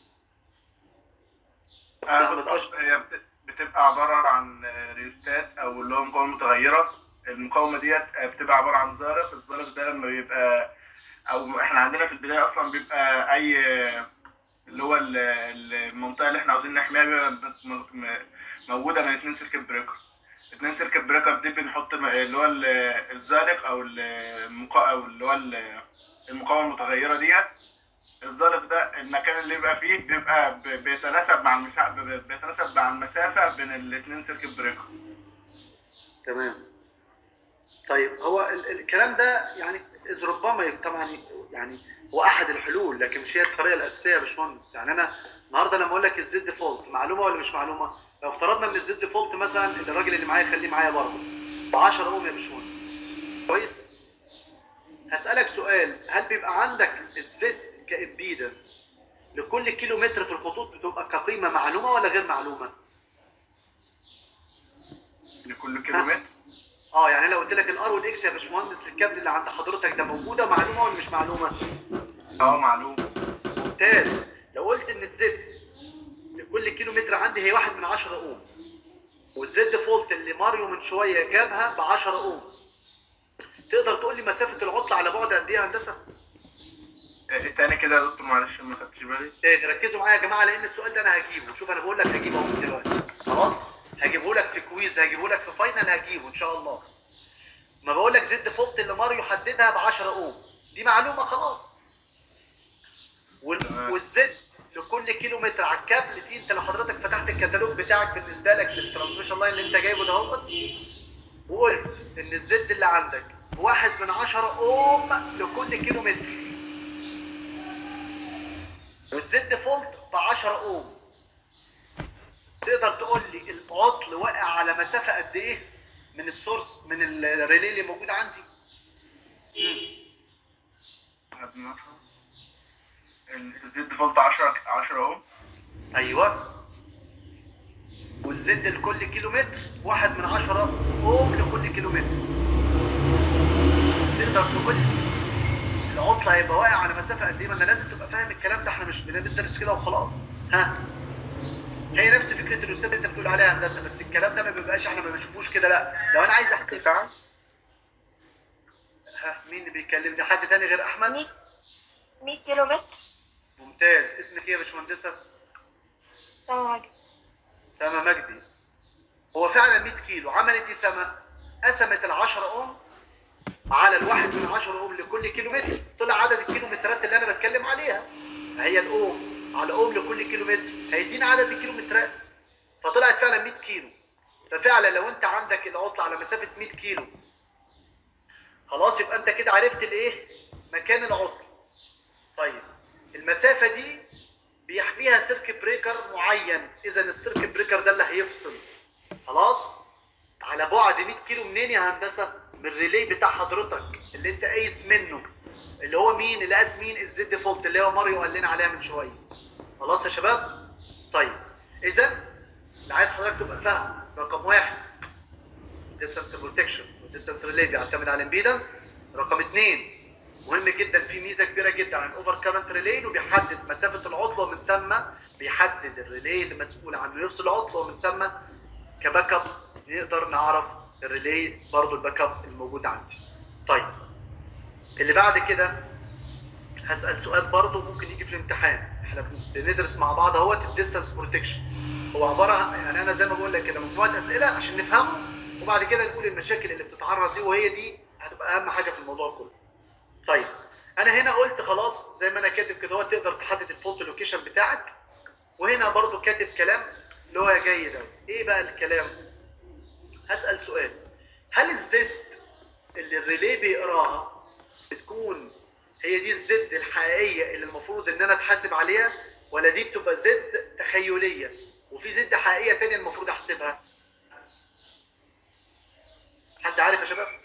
أحمد أشرف هي بت- بتبقى عبارة عن ريوستات أو اللي هو مقاومة متغيرة المقاومة ديت بتبقى عبارة عن ظارف الظارف ده لما بيبقى أو إحنا عندنا في البداية أصلا بيبقى أي اللي هو ال- المنطقة اللي إحنا عاوزين نحميها بيبقى بت- م- موجودة من اتنين سيركت بريكر اتنين سيركت بريكر دي بنحط م- اللي هو ال- الزارق أو المقا أو اللي هو ال- المقاومة المتغيرة ديت الظرف ده المكان اللي بيبقى فيه بيبقى ب- بيتناسب مع المسا... ب- بيتناسب مع المسافة بين الاثنين سيركت بريكر تمام طيب هو ال- الكلام ده يعني إذ ربما ي- طبعا يعني هو احد الحلول لكن مش هي الطريقه الاساسيه يا باشمهندس يعني انا النهارده لما اقول لك الزد فولت معلومه ولا مش معلومه لو افترضنا ان الزد فولت مثلا اللي الراجل اللي معايا خليه معايا برضه ب 10 اوم يا باشمهندس كويس هسالك سؤال هل بيبقى عندك الزد كامبيدنس لكل كيلو متر في الخطوط بتبقى كقيمه معلومه ولا غير معلومه؟ لكل كيلو متر اه يعني لو قلت لك الار والاكس يا باشمهندس الكابل اللي عند حضرتك ده موجوده معلومه ولا مش معلومه؟ اه معلوم ممتاز لو قلت ان الزد لكل كيلو متر عندي هي واحد من 10 اوم والزد فولت اللي ماريو من شويه جابها ب 10 اوم تقدر تقول لي مسافه العطله على بعد قد ايه يا هندسه؟ آه، التاني كده يا دكتور معلش ما خدتش بالي تاني ركزوا معايا يا جماعه لان السؤال ده انا هجيبه شوف انا بقول لك هجيبه اهو دلوقتي خلاص هجيبه لك في كويز هجيبه لك في فاينل هجيبه ان شاء الله ما بقول لك زد فولت اللي ماريو حددها ب 10 اوم دي معلومه خلاص وال- تمام. والزد لكل كيلو متر على الكابل دي انت لو حضرتك فتحت الكتالوج بتاعك بالنسبه لك للترانسميشن لاين اللي انت جايبه دهوت وقلت ان الزد اللي عندك واحد من 10 اوم لكل كيلو متر والزد فولت ب 10 اوم تقدر تقول لي العطل واقع على مسافه قد ايه من السورس من الريلي اللي موجود عندي واحد من عشرة. ال- الزد فولت 10 10 اهو ايوه والزد لكل كيلو متر واحد من 10 اوم لكل كيلو متر تقدر تقول لي العطل هيبقى واقع على مسافه قد ايه ما انا لازم تبقى فاهم الكلام ده احنا مش بندرس كده وخلاص ها هي نفس فكره الاستاذ اللي انت بتقول عليها هندسه بس الكلام ده ما بيبقاش احنا ما بنشوفوش كده لا لو انا عايز احسب ساعة ها مين اللي بيكلمني حد تاني غير احمد 100 100 كيلو متر ممتاز اسمك ايه يا باشمهندسه سامع حاجة سما مجدي هو فعلا 100 كيلو عملت ايه سما قسمت ال 10 اوم على الواحد من 10 اوم لكل كيلو متر طلع عدد الكيلومترات اللي انا بتكلم عليها هي الاوم على اوم لكل كيلو متر هيدينا عدد الكيلومترات فطلعت فعلا 100 كيلو ففعلا لو انت عندك العطل على مسافه 100 كيلو خلاص يبقى انت كده عرفت الايه مكان العطل طيب المسافه دي بيحميها سيرك بريكر معين اذا السيرك بريكر ده اللي هيفصل خلاص على بعد 100 كيلو منين يا هندسه من الريلي بتاع حضرتك اللي انت قايس منه اللي هو مين اللي قاس مين الزد فولت اللي هو ماريو قال لنا عليها من شويه خلاص يا شباب طيب اذا اللي عايز حضرتك تبقى فاهم رقم واحد ديستانس بروتكشن والديستانس ريلي بيعتمد على الامبيدنس رقم اثنين مهم جدا في ميزه كبيره جدا عن الاوفر كارنت ريلي انه بيحدد مسافه العطله ومن ثم بيحدد الريلي اللي مسؤول عن انه يفصل العطله ومن ثم كباك اب نقدر نعرف الريلي برضه الباك اب الموجود عندي. طيب اللي بعد كده هسال سؤال برضه ممكن يجي في الامتحان احنا بندرس مع بعض اهوت الديستانس بروتكشن هو عباره عن يعني انا زي ما بقول لك كده مجموعه اسئله عشان نفهمه وبعد كده نقول المشاكل اللي بتتعرض ليه وهي دي هتبقى اهم حاجه في الموضوع كله. طيب انا هنا قلت خلاص زي ما انا كاتب كده هو تقدر تحدد الفولت لوكيشن بتاعك وهنا برضو كاتب كلام اللي هو جاي ده ايه بقى الكلام هسال سؤال هل الزد اللي الريلي بيقراها بتكون هي دي الزد الحقيقيه اللي المفروض ان انا اتحاسب عليها ولا دي بتبقى زد تخيليه وفي زد حقيقيه ثانيه المفروض احسبها حد عارف يا شباب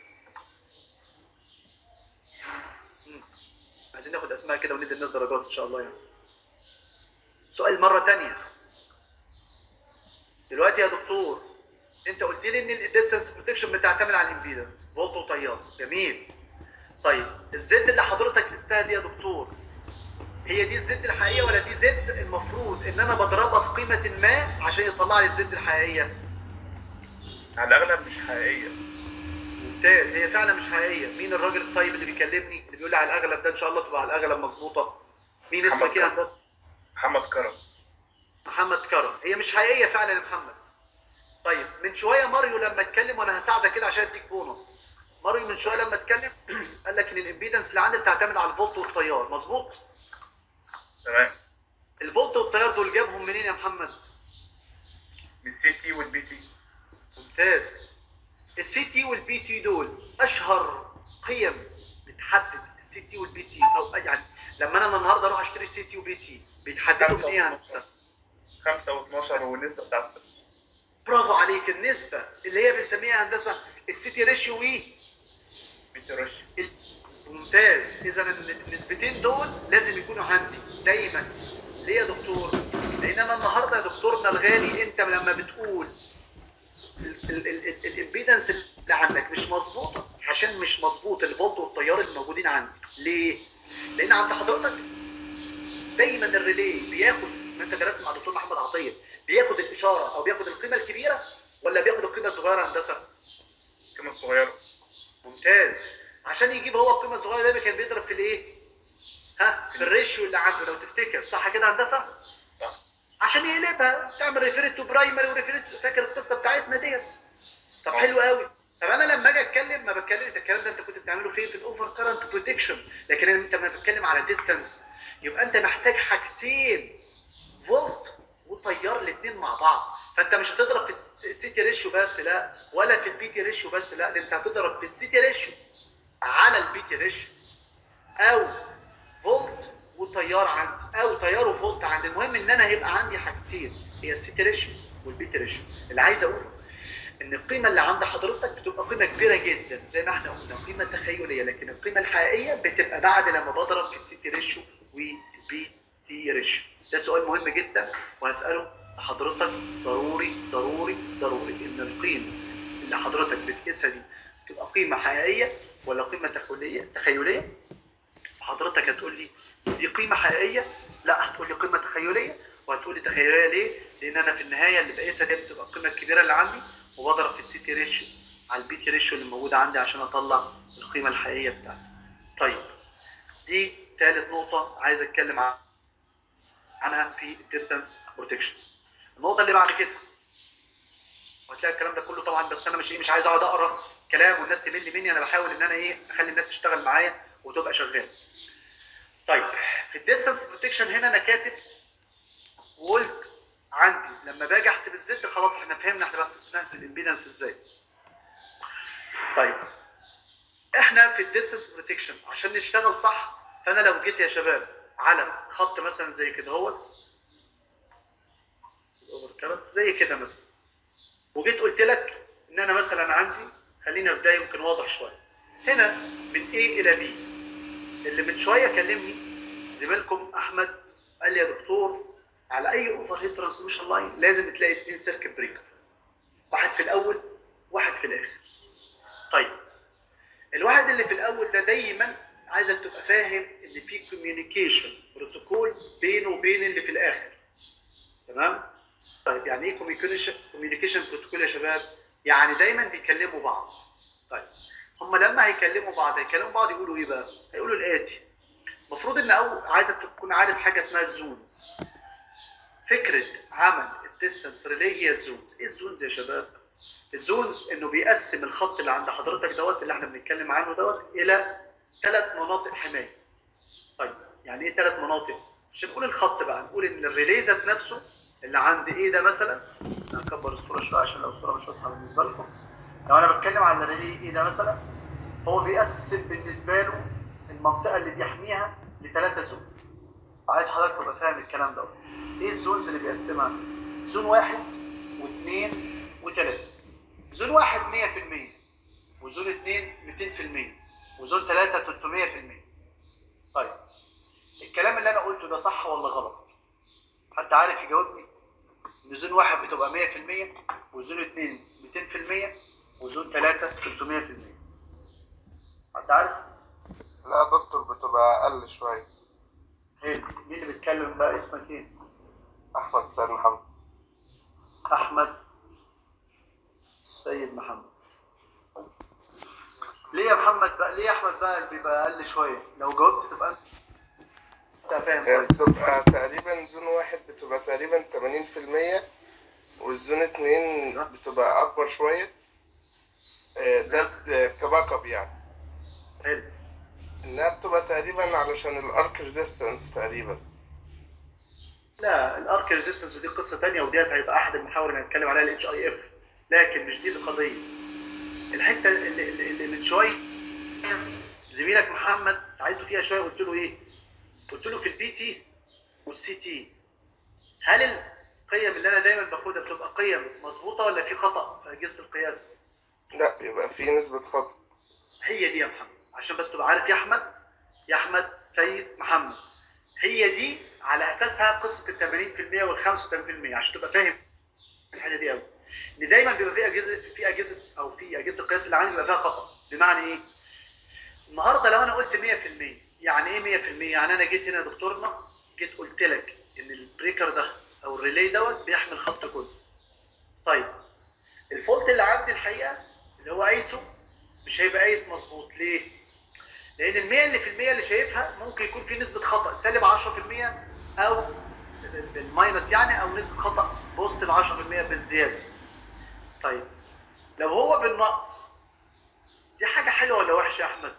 مم. عايزين ناخد اسماء كده وندي الناس درجات ان شاء الله يعني سؤال مره تانية دلوقتي يا دكتور انت قلت لي ان الديستنس بروتكشن بتعتمد على الامبيدنس فولت وتيار جميل طيب الزد اللي حضرتك قستها دي يا دكتور هي دي الزد الحقيقيه ولا دي زد المفروض ان انا بضربها في قيمه ما عشان يطلع لي الزد الحقيقيه على الاغلب مش حقيقيه ممتاز هي فعلا مش حقيقيه مين الراجل الطيب اللي بيكلمني اللي بيقول لي على الاغلب ده ان شاء الله تبقى على الاغلب مظبوطه مين محمد اسمك ايه يا كرم. هندسه محمد كرم محمد كرم هي مش حقيقيه فعلا يا محمد طيب من شويه ماريو لما اتكلم وانا هساعدك كده عشان اديك بونص ماريو من شويه لما اتكلم قال لك ان الامبيدنس اللي عندي بتعتمد على الفولت والتيار مظبوط تمام الفولت والتيار دول جابهم منين يا محمد من السي تي والبي تي ممتاز السي تي والبي تي دول اشهر قيم بتحدد السي تي والبي تي او يعني لما انا النهارده اروح اشتري سي تي وبي تي بيتحددوا من ايه يا هندسه 5 و12 والنسبه بتاعته برافو عليك النسبه اللي هي بنسميها هندسه السي تي ريشيو ايه بي تي رش ممتاز اذا النسبتين دول لازم يكونوا عندي دايما ليه يا دكتور؟ لان انا النهارده يا دكتورنا الغالي انت لما بتقول الامبيدنس اللي عندك مش مظبوطه عشان مش مظبوط الفولت والتيار الموجودين عندي ليه؟ لان عند حضرتك دايما الريلي بياخد ما انت درست مع دكتور محمد عطيه بياخد الاشاره او بياخد القيمه الكبيره ولا بياخد القيمه الصغيره هندسه؟ القيمه الصغيره ممتاز عشان يجيب هو القيمه الصغيره دايما كان بيضرب في الايه؟ ها في الريشيو اللي عنده لو تفتكر صح كده هندسه؟ صح. عشان يقلبها تعمل ريفيرت تو برايمري وريفيرت فاكر القصه بتاعتنا ديت طب اه. حلو قوي طب انا لما اجي اتكلم ما بتكلم انت الكلام ده انت كنت بتعمله فين في الاوفر كارنت بروتكشن لكن انت لما بتتكلم على ديستانس يبقى انت محتاج حاجتين فولت وتيار الاثنين مع بعض فانت مش هتضرب في السيتي ريشيو بس لا ولا في البي تي ريشيو بس لا ده انت هتضرب في السيتي ريشيو على البي تي ريشيو او فولت وتيار عندي او تيار وفولت عندي المهم ان انا هيبقى عندي حاجتين هي السيتي ريشيو والبي تي ريشيو اللي عايز اقوله ان القيمه اللي عند حضرتك بتبقى قيمه كبيره جدا زي ما احنا قلنا قيمه تخيليه لكن القيمه الحقيقيه بتبقى بعد لما بضرب في السيتي ريشيو والبي تي ريشيو ده سؤال مهم جدا وهساله لحضرتك ضروري ضروري ضروري ان القيمه اللي حضرتك بتقيسها دي تبقى قيمه حقيقيه ولا قيمه تخيليه تخيليه حضرتك هتقول لي دي قيمه حقيقيه لا هتقول لي قيمه تخيليه وهتقول لي تخيليه ليه لان انا في النهايه اللي بقيسها دي بتبقى القيمه الكبيره اللي عندي وبضرب في السي تي ريشيو على البي تي ريشيو اللي موجوده عندي عشان اطلع القيمه الحقيقيه بتاعتي طيب دي ثالث نقطه عايز اتكلم عن- عنها في الديستانس بروتكشن النقطه اللي بعد كده وهتلاقي الكلام ده كله طبعا بس انا مش ايه مش عايز اقعد اقرا كلام والناس تمل مني انا بحاول ان انا ايه اخلي الناس تشتغل معايا وتبقى شغاله طيب في الديستانس بروتكشن هنا انا كاتب وقلت عندي لما باجي احسب الزد خلاص احنا فهمنا احنا بس بنحسب الامبيدنس ازاي طيب احنا في الديستانس بروتكشن عشان نشتغل صح فانا لو جيت يا شباب على خط مثلا زي كده اهوت الأوفر كارنت زي كده مثلا وجيت قلت لك ان انا مثلا عندي خلينا في ده يمكن واضح شويه هنا من A الى B اللي من شويه كلمني زميلكم احمد قال لي يا دكتور على اي اوفر هيد ترانسميشن لاين لازم تلاقي اثنين سيركت بريكر واحد في الاول واحد في الاخر طيب الواحد اللي في الاول ده دايما عايزك تبقى فاهم ان في كوميونيكيشن بروتوكول بينه وبين اللي في الاخر تمام طيب يعني ايه كوميونيكيشن كوميونيكيشن بروتوكول يا شباب يعني دايما بيكلموا بعض طيب هم لما هيكلموا بعض هيكلموا بعض يقولوا ايه بقى هيقولوا الاتي المفروض ان او عايزك تكون عارف حاجه اسمها الزونز فكره عمل الديستانس ريلي هي الزونز ايه الزونز يا شباب الزونز انه بيقسم الخط اللي عند حضرتك دوت اللي احنا بنتكلم عنه دوت الى ثلاث مناطق حمايه طيب يعني ايه ثلاث مناطق مش نقول الخط بقى نقول ان الريلي ذات نفسه اللي عند ايه ده مثلا هكبر الصوره شويه عشان لو الصوره مش واضحه بالنسبه لكم لو انا بتكلم عن الريلي ايه ده مثلا هو بيقسم بالنسبه له المنطقه اللي بيحميها لثلاثه زون عايز حضرتك تبقى فاهم الكلام ده ايه الزونز اللي بيقسمها زون واحد واثنين وثلاثه زون واحد 100% وزون اثنين 200% وزون ثلاثه 300% طيب الكلام اللي انا قلته ده صح ولا غلط؟ حد عارف يجاوبني؟ ان زون واحد بتبقى 100% وزون اثنين 200% وزون ثلاثه 300% حد عارف؟ لا يا دكتور بتبقى أقل شوية حلو مين اللي بيتكلم بقى اسمك ايه؟ أحمد سيد محمد احمد السيد محمد ليه يا محمد بقى ليه يا احمد بقى بيبقى اقل شويه لو جاوبت تبقى انت فاهم هي كويس بتبقى تقريبا زون واحد بتبقى تقريبا 80% والزون اتنين بتبقى أكبر شوية آه، ده ب- كباك اب يعني حلو إنها بتبقى تقريبا علشان الأرك ريزيستنس تقريبا لا الارك ريزيستنس دي قصه ثانيه وديت هيبقى احد المحاور اللي هنتكلم عليها الاتش اي اف لكن مش دي القضيه الحته اللي, اللي, اللي من شويه زميلك محمد ساعدته فيها شويه قلت له ايه؟ قلت له في البي تي والسي تي هل القيم اللي انا دايما باخدها بتبقى قيم مظبوطه ولا في خطا في اجهزه القياس؟ لا بيبقى في نسبة خطأ هي دي يا محمد عشان بس تبقى عارف يا احمد يا احمد سيد محمد هي دي على اساسها قصه ال 80% وال 85% عشان تبقى فاهم الحاجه دي قوي ان دايما بيبقى في اجهزه في اجهزه او في اجهزه القياس اللي عندي بيبقى فيها خطا بمعنى ايه؟ النهارده لو انا قلت 100% يعني ايه 100%؟ يعني انا جيت هنا يا دكتورنا جيت قلت لك ان البريكر ده او الريلي دوت بيحمل خط كله. طيب الفولت اللي عندي الحقيقه اللي هو قايسه مش هيبقى قايس مظبوط ليه؟ لان ال 100 اللي في المية اللي شايفها ممكن يكون في نسبه خطا سالب 10% او بالماينس يعني او نسبه خطا بوزيتيف 10% بالزياده. طيب لو هو بالنقص دي حاجه حلوه ولا وحشه يا احمد؟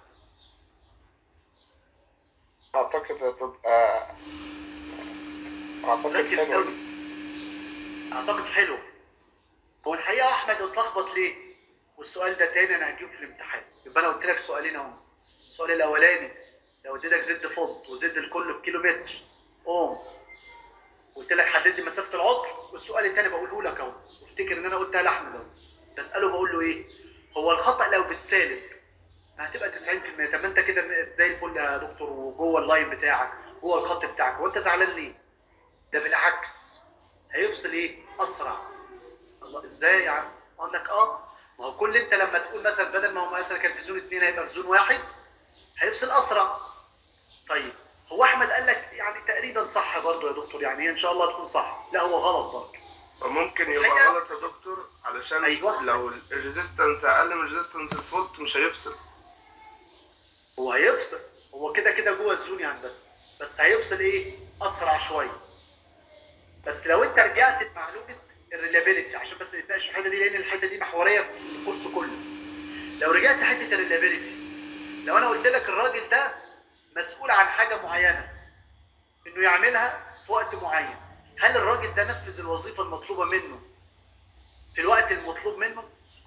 اعتقد هتبقى اعتقد ركز حلوة قوي اعتقد حلو هو الحقيقه يا احمد اتلخبط ليه؟ والسؤال ده تاني انا هجيبه في الامتحان يبقى انا قلت لك سؤالين اهو السؤال الاولاني لو اديتك زد فولت وزد الكل بكيلومتر اوم قلت لك حدد لي مسافه العطر والسؤال الثاني بقوله لك اهو وافتكر ان انا قلتها لاحمد اهو بساله بقول له ايه؟ هو الخطا لو بالسالب هتبقى 90% طب ما انت كده زي الفل يا دكتور وجوه اللاين بتاعك جوه الخط بتاعك هو انت زعلان ليه؟ ده بالعكس هيفصل ايه؟ اسرع الله ازاي يا عم؟ اقول لك اه ما هو كل انت لما تقول مثلا بدل ما هو مثلا كان في زون اثنين هيبقى في زون واحد هيفصل اسرع طيب هو احمد قال لك يعني تقريبا صح برضه يا دكتور يعني هي ان شاء الله تكون صح لا هو غلط برضه وممكن يبقى حاجة- غلط يا دكتور علشان أيوة. لو الريزيستنس اقل من ريزيستنس الفولت مش هيفصل هو هيفصل هو كده كده جوه الزون يعني بس بس هيفصل ايه اسرع شويه بس لو انت رجعت لمعلومه الريلابيلتي عشان بس نتناقش في الحته دي لان الحته دي محوريه في الكورس كله لو رجعت حته الريلابيلتي لو انا قلت لك الراجل ده مسؤول عن حاجه معينه انه يعملها في وقت معين هل الراجل ده نفذ الوظيفه المطلوبه منه في الوقت المطلوب منه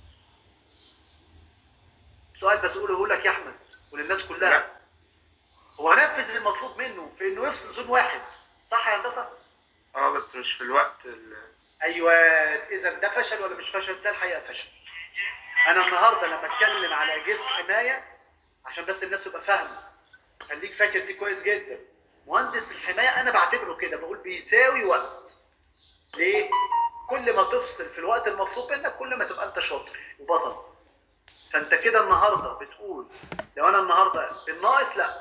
سؤال بسأله لك يا احمد وللناس كلها لا. هو نفذ المطلوب منه في انه يفصل زون واحد صح يا هندسه اه بس مش في الوقت ال- ايوه اذا ده فشل ولا مش فشل ده الحقيقه فشل انا النهارده لما اتكلم على اجهزه حمايه عشان بس الناس تبقى فاهمه خليك فاكر دي كويس جدا مهندس الحمايه انا بعتبره كده بقول بيساوي وقت ليه كل ما تفصل في الوقت المطلوب منك كل ما تبقى انت شاطر وبطل فانت كده النهارده بتقول لو انا النهارده بالناقص لا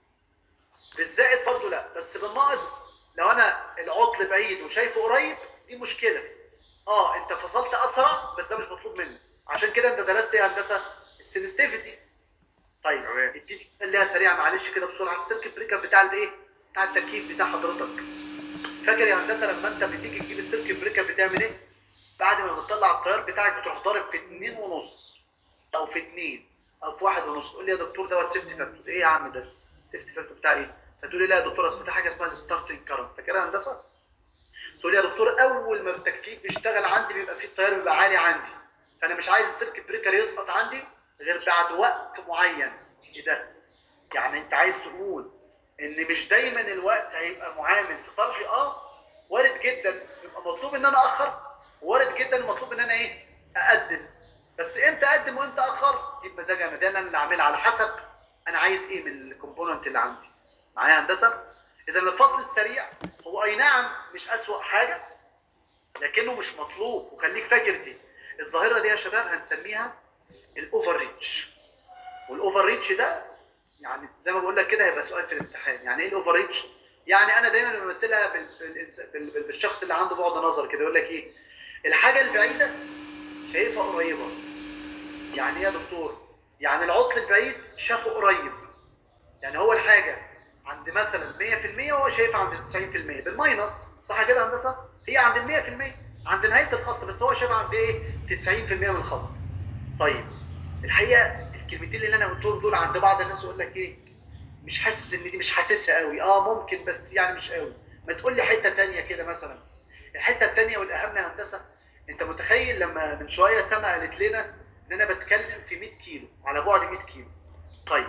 بالزائد برضه لا بس بالناقص لو انا العطل بعيد وشايفه قريب دي مشكله اه انت فصلت اسرع بس ده مش مطلوب منك عشان كده انت درست ايه يا هندسه السنسيتيفيتي طيب تمام. اديني مثال ليها سريع معلش كده بسرعه السيركت بريكر بتاع الايه بتاع التكييف بتاع حضرتك فاكر يا هندسه لما انت بتيجي تجيب السيركت بريكر بتعمل ايه بعد ما بتطلع التيار بتاعك بتروح ضارب في اتنين ونص او في اتنين او في واحد ونص تقول لي يا دكتور دوت سيفتي فاكتور ايه يا عم ده سيفتي فاكتور بتاع ايه فتقول لي لا يا دكتور اصل في حاجه اسمها الستارتنج كارنت فاكرها يا هندسه تقول لي يا دكتور اول ما التكييف بيشتغل عندي بيبقى فيه التيار بيبقى عالي عندي فانا مش عايز السيركت بريكر يسقط عندي غير بعد وقت معين ايه ده يعني انت عايز تقول ان مش دايما الوقت هيبقى معامل في صالحي اه وارد جدا يبقى مطلوب ان انا اخر وارد جدا مطلوب ان انا ايه اقدم بس امتى اقدم وامتى اخر دي بمزاج انا ده انا اللي اعملها على حسب انا عايز ايه من الكومبوننت اللي عندي معايا هندسه اذا الفصل السريع هو اي نعم مش اسوأ حاجه لكنه مش مطلوب وخليك فاكر دي الظاهره دي يا شباب هنسميها الاوفر ريتش والاوفر ريتش ده يعني زي ما بقول لك كده هيبقى سؤال في الامتحان يعني ايه الاوفر ريتش يعني انا دايما بمثلها بال- بالإنس- بال- بال- بالشخص اللي عنده بعد نظر كده يقول لك ايه الحاجه البعيده شايفها قريبه يعني ايه يا دكتور يعني العطل البعيد شافه قريب يعني هو الحاجه عند مثلا 100% وهو شايفها عند 90% بالماينس صح كده يا هندسه هي عند ال 100% عند نهايه الخط بس هو شايفها عند ايه 90% من الخط طيب الحقيقه الكلمتين اللي انا قلتهم دول عند بعض الناس يقول لك ايه مش حاسس ان دي مش حاسسها قوي اه ممكن بس يعني مش قوي ما تقول لي حته تانية كده مثلا الحته التانية والاهم يا هندسه انت متخيل لما من شويه سما قالت لنا ان انا بتكلم في 100 كيلو على بعد 100 كيلو طيب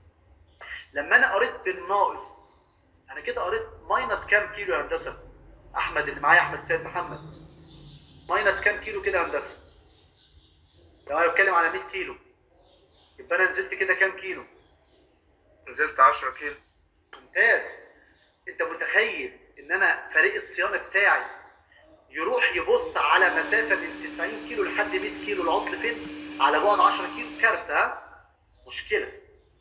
لما انا قريت بالناقص انا كده قريت ماينس كام كيلو يا هندسه احمد اللي معايا احمد سيد محمد ماينس كام كيلو كده يا هندسه لو انا بتكلم على 100 كيلو يبقى انا نزلت كده كام كيلو نزلت 10 كيلو ممتاز انت متخيل ان انا فريق الصيانه بتاعي يروح يبص على مسافه من 90 كيلو لحد 100 كيلو العطل فين على بعد 10 كيلو كارثه ها؟ مشكله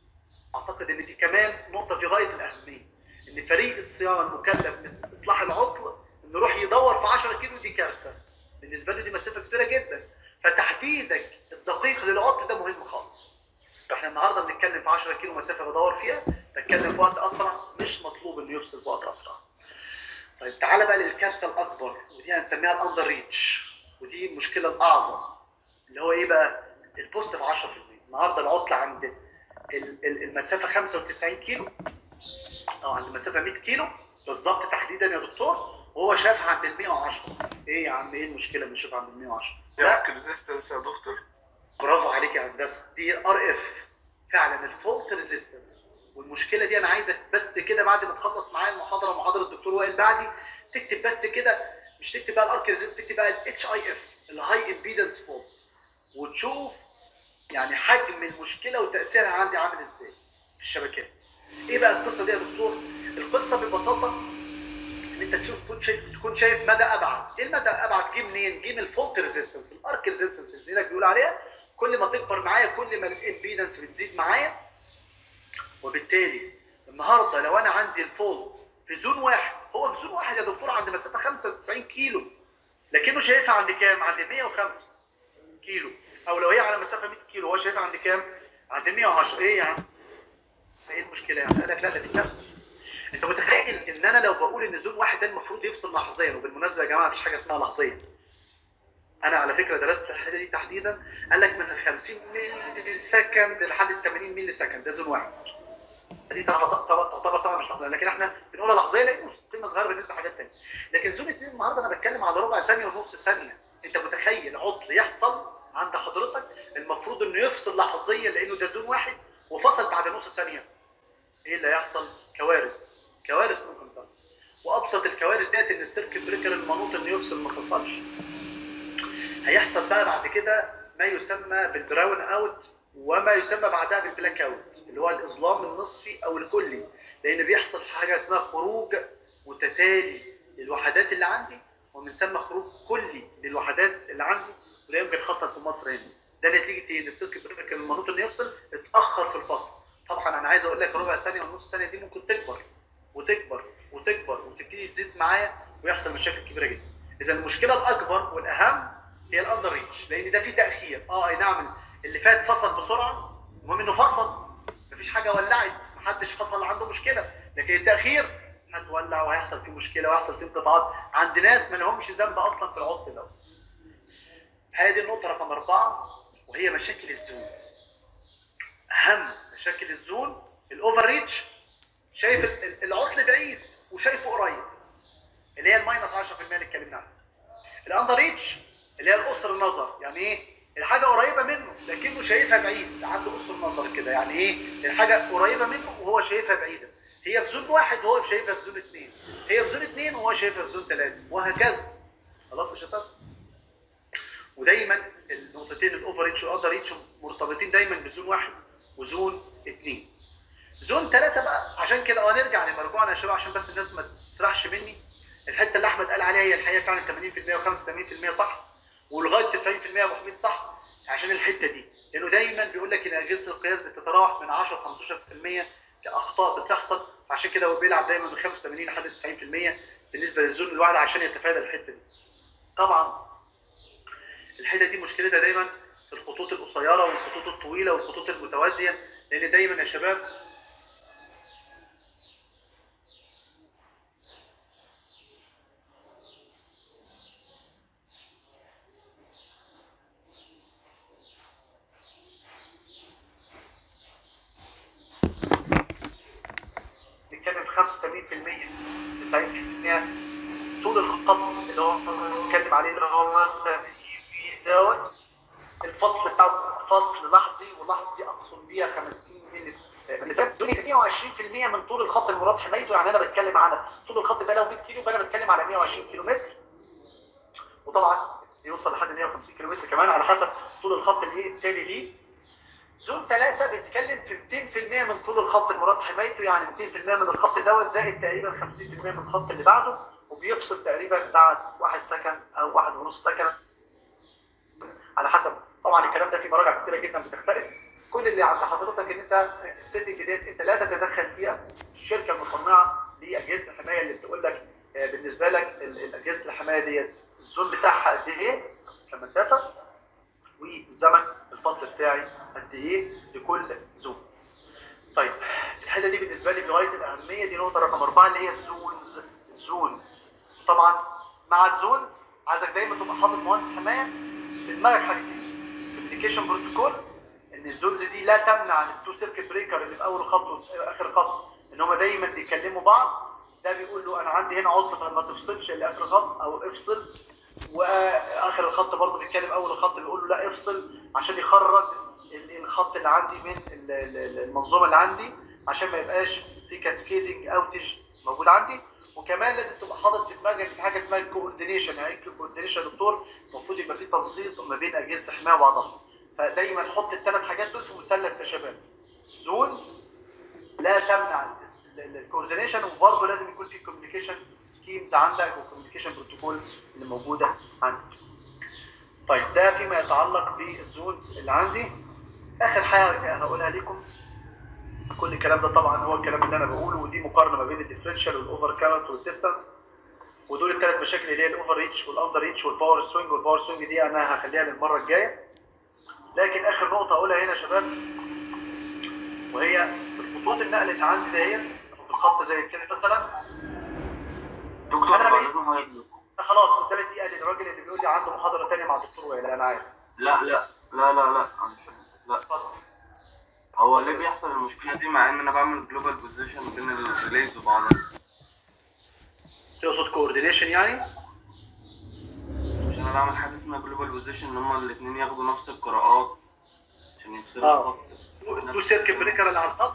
اعتقد ان دي كمان نقطه في غايه الاهميه ان فريق الصيانه المكلف باصلاح العطل انه يروح يدور في 10 كيلو دي كارثه بالنسبه له دي مسافه كبيره جدا فتحديدك الدقيق للعطل ده مهم خالص فاحنا النهارده بنتكلم في 10 كيلو مسافه بدور فيها بتكلم في وقت اسرع مش مطلوب انه يفصل في وقت اسرع طيب تعالى بقى للكارثه الاكبر ودي هنسميها الاندر ريتش ودي المشكله الاعظم اللي هو ايه بقى البوزيتيف 10% النهارده العطل عند ال- ال- المسافه 95 كيلو او عند المسافه 100 كيلو بالظبط تحديدا يا دكتور وهو شافها عند ال 110 ايه يا عم ايه المشكله اللي نشوفها عند ال 110 لا يارك ريزيستنس يا دكتور برافو عليك يا هندسه دي ار اف فعلا الفولت ريزيستنس والمشكله دي انا عايزك بس كده بعد ما تخلص معايا المحاضره محاضره الدكتور وائل بعدي تكتب بس كده مش تكتب بقى الارك ريزيستنس تكتب بقى الاتش اي اف الهاي امبيدنس فولت وتشوف يعني حجم المشكله وتاثيرها عندي عامل ازاي في الشبكات ايه بقى القصه دي يا دكتور القصه ببساطه ان انت تشوف تكون شايف تكون شايف مدى ابعد ايه المدى ابعد جه منين جه من الفولت ريزيستنس الارك ريزيستنس اللي زينك بيقول عليها كل ما تكبر معايا كل ما الامبيدنس بتزيد معايا وبالتالي النهارده لو انا عندي الفولت في زون واحد هو في زون واحد يا دكتور عند مسافه 95 كيلو لكنه شايفها عند كام؟ عند 105 كيلو او لو هي على مسافه 100 كيلو هو شايفها عند كام؟ عند 110 ايه يا عم؟ ايه المشكله يعني؟ قال لك لا ده دي كارثه انت متخيل ان انا لو بقول ان زون واحد ده المفروض يفصل لحظيا وبالمناسبه يا جماعه مفيش حاجه اسمها لحظيا انا على فكره درست الحته دي تحديدا قال لك من 50 ملي سكند لحد 80 ملي سكند ده زون واحد دي تعتبر تعتبر طبعا مش لحظيه لكن احنا بنقولها لحظيه لانه قيمه صغيره بالنسبه لحاجات ثانيه لكن زون اثنين النهارده انا بتكلم على ربع ثانيه ونص ثانيه انت متخيل عطل يحصل عند حضرتك المفروض انه يفصل لحظيا لانه ده زون واحد وفصل بعد نص ثانيه ايه اللي هيحصل؟ كوارث كوارث ممكن تحصل وابسط الكوارث ديت ان السيركت بريكر المنوط انه يفصل ما فصلش هيحصل بقى بعد كده ما يسمى بالبراون اوت وما يسمى بعدها بالبلاك اوت اللي هو الاظلام النصفي او الكلي لان بيحصل حاجه اسمها خروج متتالي للوحدات اللي عندي وبنسمى خروج كلي للوحدات اللي عندي وده يمكن حصل في مصر هنا ده نتيجه ايه؟ ان السيركت بريكر المنوط انه يفصل اتاخر في الفصل طبعا انا عايز اقول لك ربع ثانيه ونص ثانيه دي ممكن تكبر وتكبر وتكبر وتبتدي تزيد معايا ويحصل مشاكل كبيره جدا اذا المشكله الاكبر والاهم هي الاندر ريتش لان ده في تاخير اه اي نعم اللي فات فصل بسرعه المهم انه فصل مفيش حاجه ولعت محدش حصل عنده مشكله لكن التاخير هتولع وهيحصل فيه مشكله وهيحصل فيه انقطاعات عند ناس ما لهمش ذنب اصلا في العطل ده هذه النقطه رقم اربعه وهي مشاكل الزونز اهم مشاكل الزون الاوفر ريتش شايف ال- ال- العطل بعيد وشايفه قريب اللي هي الماينس 10% اللي اتكلمنا عنها الاندر ريتش اللي هي القصر النظر يعني ايه الحاجه قريبه منه لكنه شايفها بعيد عنده قصر نظر كده يعني ايه الحاجه قريبه منه وهو شايفها بعيده هي في زون واحد وهو شايفها في زون اثنين هي في زون اثنين وهو شايفها في زون ثلاثه وهكذا خلاص يا شباب ودايما النقطتين الاوفر ريتش والاندر ريتش مرتبطين دايما بزون واحد وزون اثنين زون ثلاثة بقى عشان كده اه نرجع لمرجوعنا يا شباب عشان بس الناس ما تسرحش مني الحته اللي احمد قال عليها هي الحقيقه فعلا 80% و85% صح ولغايه 90% يا ابو حميد صح عشان الحته دي لانه دايما بيقول لك ان اجهزه القياس بتتراوح من 10 ل 15% كاخطاء بتحصل فعشان كده هو بيلعب دايما من 85 لحد 90% بالنسبه للزون الواحد عشان يتفادى الحته دي طبعا الحته دي مشكلتها دايما في الخطوط القصيره والخطوط الطويله والخطوط المتوازيه لان دايما يا شباب نتكلم في 85% 90% طول الخط اللي هو بنتكلم عليه اللي هو مثلا دوت الفصل بتاعه فصل لحظي ولحظي اقصد بيها 50 ملي مسافه دنيا 120% من طول الخط المراد حمايته يعني انا بتكلم على طول الخط ده لو 100 كيلو فانا بتكلم على 120 كيلو متر وطبعا يوصل لحد 150 كيلو متر كمان على حسب طول الخط اللي التالي ليه زون 3 بيتكلم في 200% من طول الخط المراد حمايته يعني 200% من الخط دوت زائد تقريبا 50% من الخط اللي بعده وبيفصل تقريبا بعد واحد سكند او واحد ونص سكند على حسب طبعا الكلام ده في مراجع كتيره جدا بتختلف كل اللي عند حضرتك ان انت السيتنج ديت انت لا تتدخل فيها الشركه المصنعه لاجهزه الحمايه اللي بتقول لك آه، بالنسبه لك ال- ال- اجهزه الحمايه ديت الزون بتاعها قد ايه كمسافه والزمن الفصل بتاعي قد ايه لكل زون. طيب الحته دي بالنسبه لي بغايه الاهميه دي نقطه رقم اربعه اللي هي الزونز الزونز طبعا مع الزونز عايزك دايما تبقى حاطط مهندس حمايه في دماغك حاجتين كوميونيكيشن بروتوكول ان الزونز دي لا تمنع التو سيركت بريكر اللي في اول خط واخر خط ان هم دايما بيكلموا بعض ده بيقول له انا عندي هنا عطل فما تفصلش لاخر خط او افصل واخر الخط برضه بيتكلم اول الخط بيقول له لا افصل عشان يخرج ال- الخط اللي عندي من ال- ال- المنظومه اللي عندي عشان ما يبقاش في كاسكيدنج اوتج موجود عندي وكمان لازم تبقى حاطط في دماغك في حاجه اسمها الكوردينيشن يعني ايه الكوردينيشن يا دكتور المفروض يبقى في تنسيق ما بين اجهزه الحمايه وبعضها فدايما حط الثلاث حاجات دول في مثلث يا شباب زون لا تمنع الكوردينيشن وبرضه لازم يكون في كوميونيكيشن سكيمز عندك والكوميونيكيشن بروتوكول اللي موجوده عندك. طيب ده فيما يتعلق بالزونز اللي عندي. اخر حاجه هقولها لكم كل الكلام ده طبعا هو الكلام اللي انا بقوله ودي مقارنه ما بين الديفرنشال والاوفر كارنت والديستانس ودول الثلاث مشاكل اللي هي الاوفر ريتش والاندر ريتش والباور سوينج والباور سوينج دي انا هخليها للمره الجايه. لكن اخر نقطه اقولها هنا يا شباب وهي الخطوط اللي نقلت عندي ديت في الخط زي كده مثلا دكتور أنا بعد بس- إذن حضرتك. أنا خلاص قدامي دقيقه للراجل اللي بيقول لي عنده محاضره ثانيه مع الدكتور وائل انا عارف لا لا لا لا لا أنا مش- لا اتفضل هو ليه بيحصل المشكلة دي مع إن أنا بعمل جلوبال بوزيشن بين الريليز وبعضها تقصد كوردينيشن يعني مش أنا بعمل حاجة اسمها جلوبال بوزيشن إن هما الاتنين ياخدوا نفس القراءات عشان يفصلوا آه. الخط تو سيركت بريكر اللي على الخط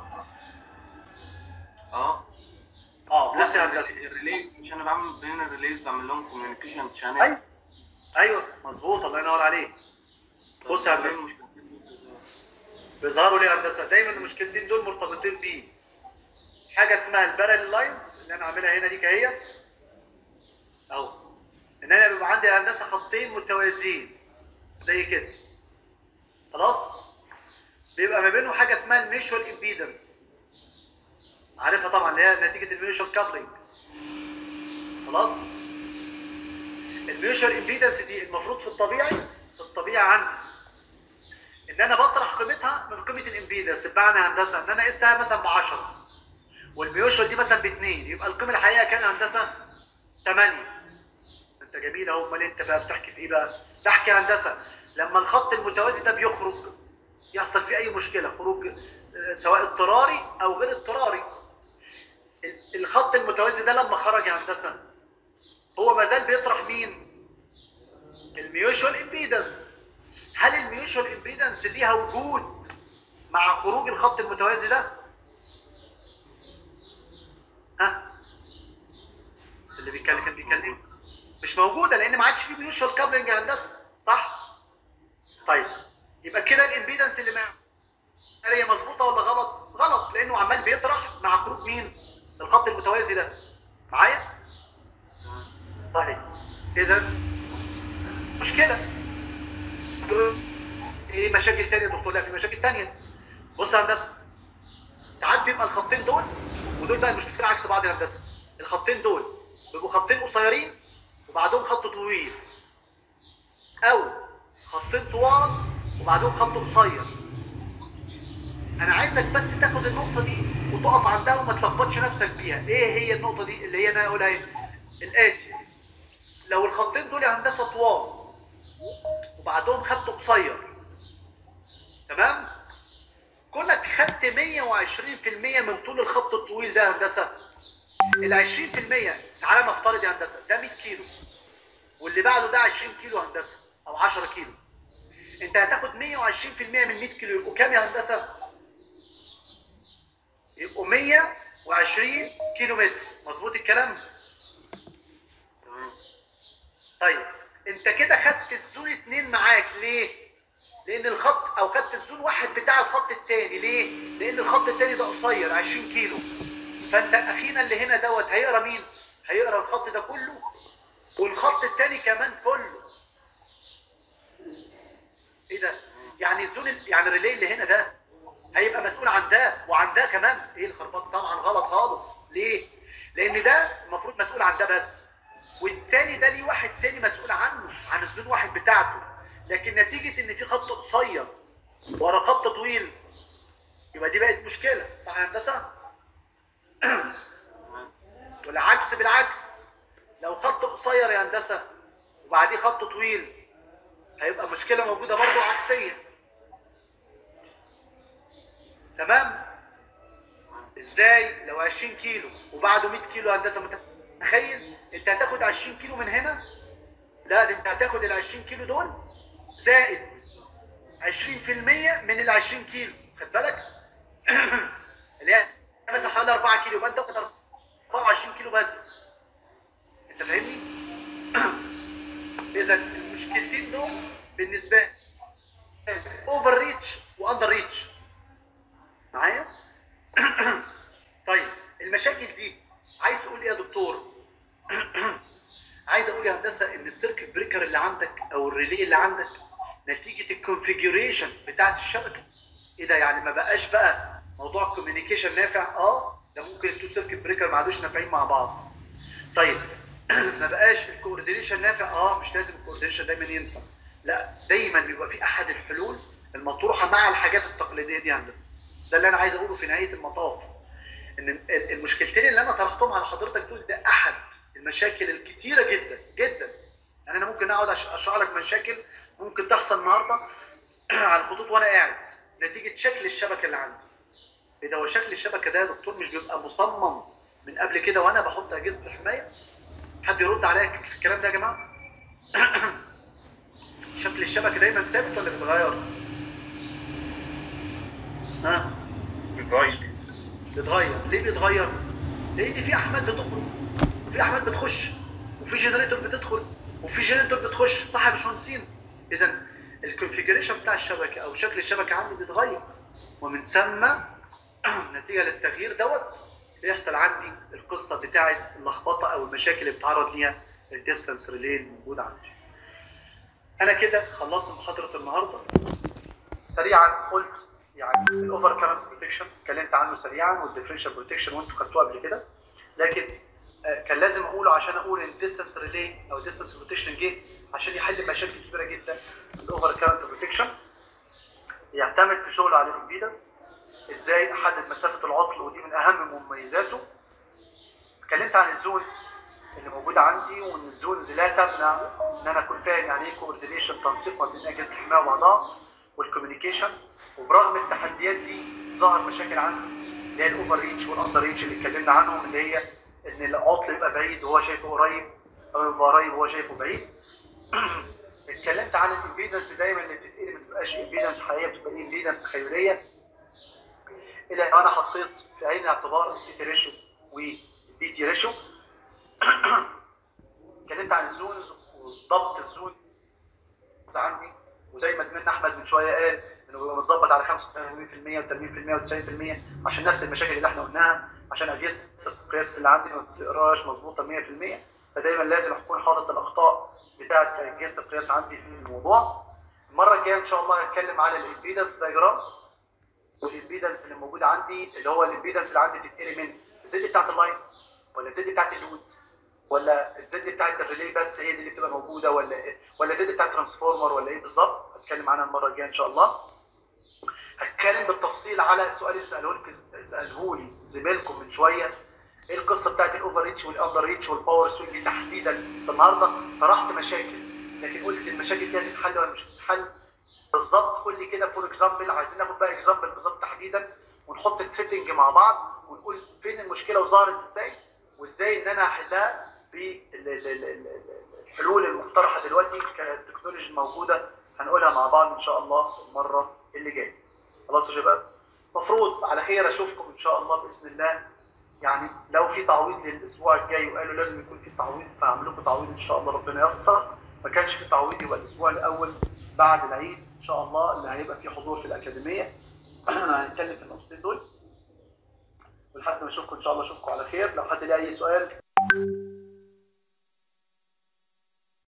اه اه بص يا لا، هندسه الريليز مش أنا بعمل بين الريليز بعمل لهم كوميونيكيشن شانل ايوه ايوه مظبوط الله ينور عليك بص يا هندسه بيظهروا ليه يا هندسه دايما المشكلتين دول مرتبطين بيه حاجه اسمها البارل لاينز اللي انا عاملها هنا دي كهي اهو ان انا بيبقى عندي يا هندسه خطين متوازيين زي كده خلاص بيبقى ما بينهم حاجه اسمها الميشوال امبيدنس عارفها طبعا اللي هي نتيجه الميوشوال كابلنج خلاص الميوشوال امبيدنس دي المفروض في الطبيعي في الطبيعي عندي ان انا بطرح قيمتها من قيمه الامبيدنس بمعنى هندسه ان انا قستها مثلا ب 10 والميوشوال دي مثلا ب 2 يبقى القيمه الحقيقيه كان هندسه 8 انت جميل اهو امال انت بقى بتحكي في ايه بقى؟ بحكي هندسه لما الخط المتوازي ده بيخرج يحصل فيه اي مشكله خروج آه، سواء اضطراري او غير اضطراري ال- الخط المتوازي ده لما خرج يا هندسه هو ما زال بيطرح مين؟ الميوشوال امبيدنس هل الميوشوال امبيدنس ليها وجود مع خروج الخط المتوازي ده؟ ها؟ اللي بيتكلم كان بيتكلم مش موجوده لان ما عادش فيه ميوشوال كابلنج يا هندسه صح؟ طيب يبقى كده الامبيدنس اللي مع هل هي مظبوطه ولا غلط؟ غلط لانه عمال بيطرح مع خروج مين؟ الخط المتوازي ده معايا؟ طيب اذا مشكله ايه مشاكل تانية يا دكتور لا في مشاكل تانية بص يا هندسه ساعات بيبقى الخطين دول ودول بقى المشكلتين عكس بعض يا هندسه الخطين دول بيبقوا خطين قصيرين وبعدهم خط طويل او خطين طوال وبعدهم خط قصير انا عايزك بس تاخد النقطه دي وتقف عندها وما تلخبطش نفسك بيها ايه هي النقطه دي اللي هي انا اقولها ايه الاتي لو الخطين دول يا هندسه طوال وبعدهم خط قصير تمام كونك خدت 120% من طول الخط الطويل ده يا هندسه ال 20% تعالى نفترض يا هندسه ده 100 كيلو واللي بعده ده 20 كيلو هندسه او 10 كيلو انت هتاخد 120% من 100 كيلو يبقوا كام يا هندسه؟ يبقوا 120 كيلو متر مظبوط الكلام؟ تمام طيب انت كده خدت الزون اتنين معاك ليه؟ لان الخط او خدت الزون واحد بتاع الخط الثاني ليه لان الخط الثاني ده قصير 20 كيلو فانت اخينا اللي هنا دوت هيقرا مين هيقرا الخط ده كله والخط الثاني كمان كله ايه ده يعني الزون ال- يعني الريلي اللي هنا ده هيبقى مسؤول عن ده وعن ده كمان ايه الخربطه طبعا غلط خالص ليه لان ده المفروض مسؤول عن ده بس والتاني ده ليه واحد تاني مسؤول عنه عن الزون واحد بتاعته لكن نتيجه ان في خط قصير ورا خط طويل يبقى دي بقت مشكله صح يا هندسه والعكس بالعكس لو خط قصير يا هندسه وبعديه خط طويل هيبقى مشكله موجوده برضه عكسيه تمام ازاي لو 20 كيلو وبعده 100 كيلو هندسه متخيل انت هتاخد 20 كيلو من هنا لا ده انت هتاخد ال 20 كيلو دول زائد 20% من ال 20 كيلو خد بالك اللي هي مثلا حوالي 4 كيلو يبقى انت واخد 24 كيلو بس انت فاهمني اذا المشكلتين دول بالنسبه لي اوفر ريتش واندر ريتش معايا طيب المشاكل دي عايز تقول ايه يا دكتور عايز اقول يا هندسه ان السيركت بريكر اللي عندك او الريلي اللي عندك نتيجه الكونفيجريشن بتاعت الشبكه ايه ده يعني ما بقاش بقى موضوع الكوميونيكيشن نافع اه ده ممكن التو سيركت بريكر ما عادوش نافعين مع بعض طيب ما بقاش الكوردينيشن نافع اه مش لازم الكوردينيشن دايما ينفع لا دايما بيبقى في احد الحلول المطروحه مع الحاجات التقليديه دي يا هندسه ده اللي انا عايز اقوله في نهايه المطاف ان ال- المشكلتين اللي انا طرحتهم على حضرتك دول ده احد المشاكل الكتيره جدا جدا يعني انا ممكن اقعد أش- اشرح لك مشاكل ممكن تحصل النهارده على الخطوط وانا قاعد نتيجه شكل الشبكه اللي عندي ايه ده هو شكل الشبكه ده يا دكتور مش بيبقى مصمم من قبل كده وانا بحط اجهزه الحمايه حد يرد عليا في الكلام ده يا جماعه شكل الشبكه دايما ثابت ولا بيتغير ها بيتغير بيتغير ليه بيتغير لان في احمال بتخرج وفي احمال بتخش وفي جنريتور بتدخل وفي جنريتور بتخش صح يا باشمهندسين اذا الكونفيجريشن بتاع الشبكه او شكل الشبكه عندي بيتغير ومن ثم نتيجه للتغيير دوت بيحصل عندي القصه بتاعه اللخبطه او المشاكل اللي بتعرض ليها الديستانس ريلي الموجود عندي انا كده خلصت محاضره النهارده سريعا قلت يعني الاوفر كارنت بروتكشن اتكلمت عنه سريعا والديفرنشال بروتكشن وانتوا خدتوه قبل كده لكن آه، كان لازم اقوله عشان اقول ان ديستانس ريلي او ديستانس بروتكشن جه عشان يحل مشاكل كبيره جدا في الاوفر كارنت بروتكشن يعتمد في شغله على الامبيدنس ازاي احدد مسافه العطل ودي من اهم مميزاته اتكلمت عن الزونز اللي موجوده عندي وان الزونز لا تمنع ان انا اكون فاهم يعني ايه كوردينيشن تنسيق ما بين اجهزه الحمايه وبعضها والكوميونيكيشن وبرغم التحديات دي ظهر مشاكل عندي اللي هي الاوفر ريتش والاندر ريتش اللي اتكلمنا عنهم اللي هي ان العطل يبقى بعيد وهو شايفه قريب او يبقى قريب وهو شايفه بعيد اتكلمت عن الامبيدنس دايما اللي بتتقلب ما بتبقاش امبيدنس حقيقيه بتبقى امبيدنس تخيليه الا لو انا حطيت في عين الاعتبار السي تي ريشيو والبي تي ريشيو اتكلمت عن الزونز وضبط الزون عندي وزي ما زميلنا احمد من شويه قال انه بيبقى متظبط على 85% و80% و90% عشان نفس المشاكل اللي احنا قلناها عشان اجهزه القياس اللي عندي ما بتقراش مظبوطه 100% فدايما لازم اكون حاطط الاخطاء بتاعه اجهزه القياس عندي في الموضوع المره الجايه ان شاء الله هنتكلم على الامبيدنس دايجرام والامبيدنس اللي موجود عندي اللي هو الامبيدنس اللي عندي بتتقري من الزد بتاعت اللاين ولا الزد بتاعت اللود ولا الزد بتاعت الريلي بس هي دي اللي بتبقى موجوده ولا إيه؟ ولا الزد بتاعت ترانسفورمر ولا ايه بالظبط هتكلم عنها المره الجايه ان شاء الله هتكلم بالتفصيل على سؤال اللي سالوه لك ساله لي زميلكم من شويه ايه القصه بتاعت الاوفر ريتش والاندر ريتش والباور سوينج تحديدا النهارده طرحت مشاكل لكن قلت المشاكل دي هتتحل ولا مش هتتحل بالظبط قول لي كده فور اكزامبل عايزين ناخد بقى اكزامبل بالظبط تحديدا ونحط السيتنج مع بعض ونقول فين المشكله وظهرت ازاي وازاي ان انا احلها بالحلول المقترحه دلوقتي كالتكنولوجي الموجوده هنقولها مع بعض ان شاء الله المره اللي جايه خلاص يا شباب المفروض على خير اشوفكم ان شاء الله باذن الله يعني لو في تعويض للاسبوع الجاي وقالوا لازم يكون في تعويض فهعمل لكم تعويض ان شاء الله ربنا ييسر ما كانش في تعويض يبقى الاسبوع الاول بعد العيد ان شاء الله اللي هيبقى فيه حضور في الاكاديميه هنتكلم في النقطتين دول ولحد ما اشوفكم ان شاء الله اشوفكم على خير لو حد ليه اي سؤال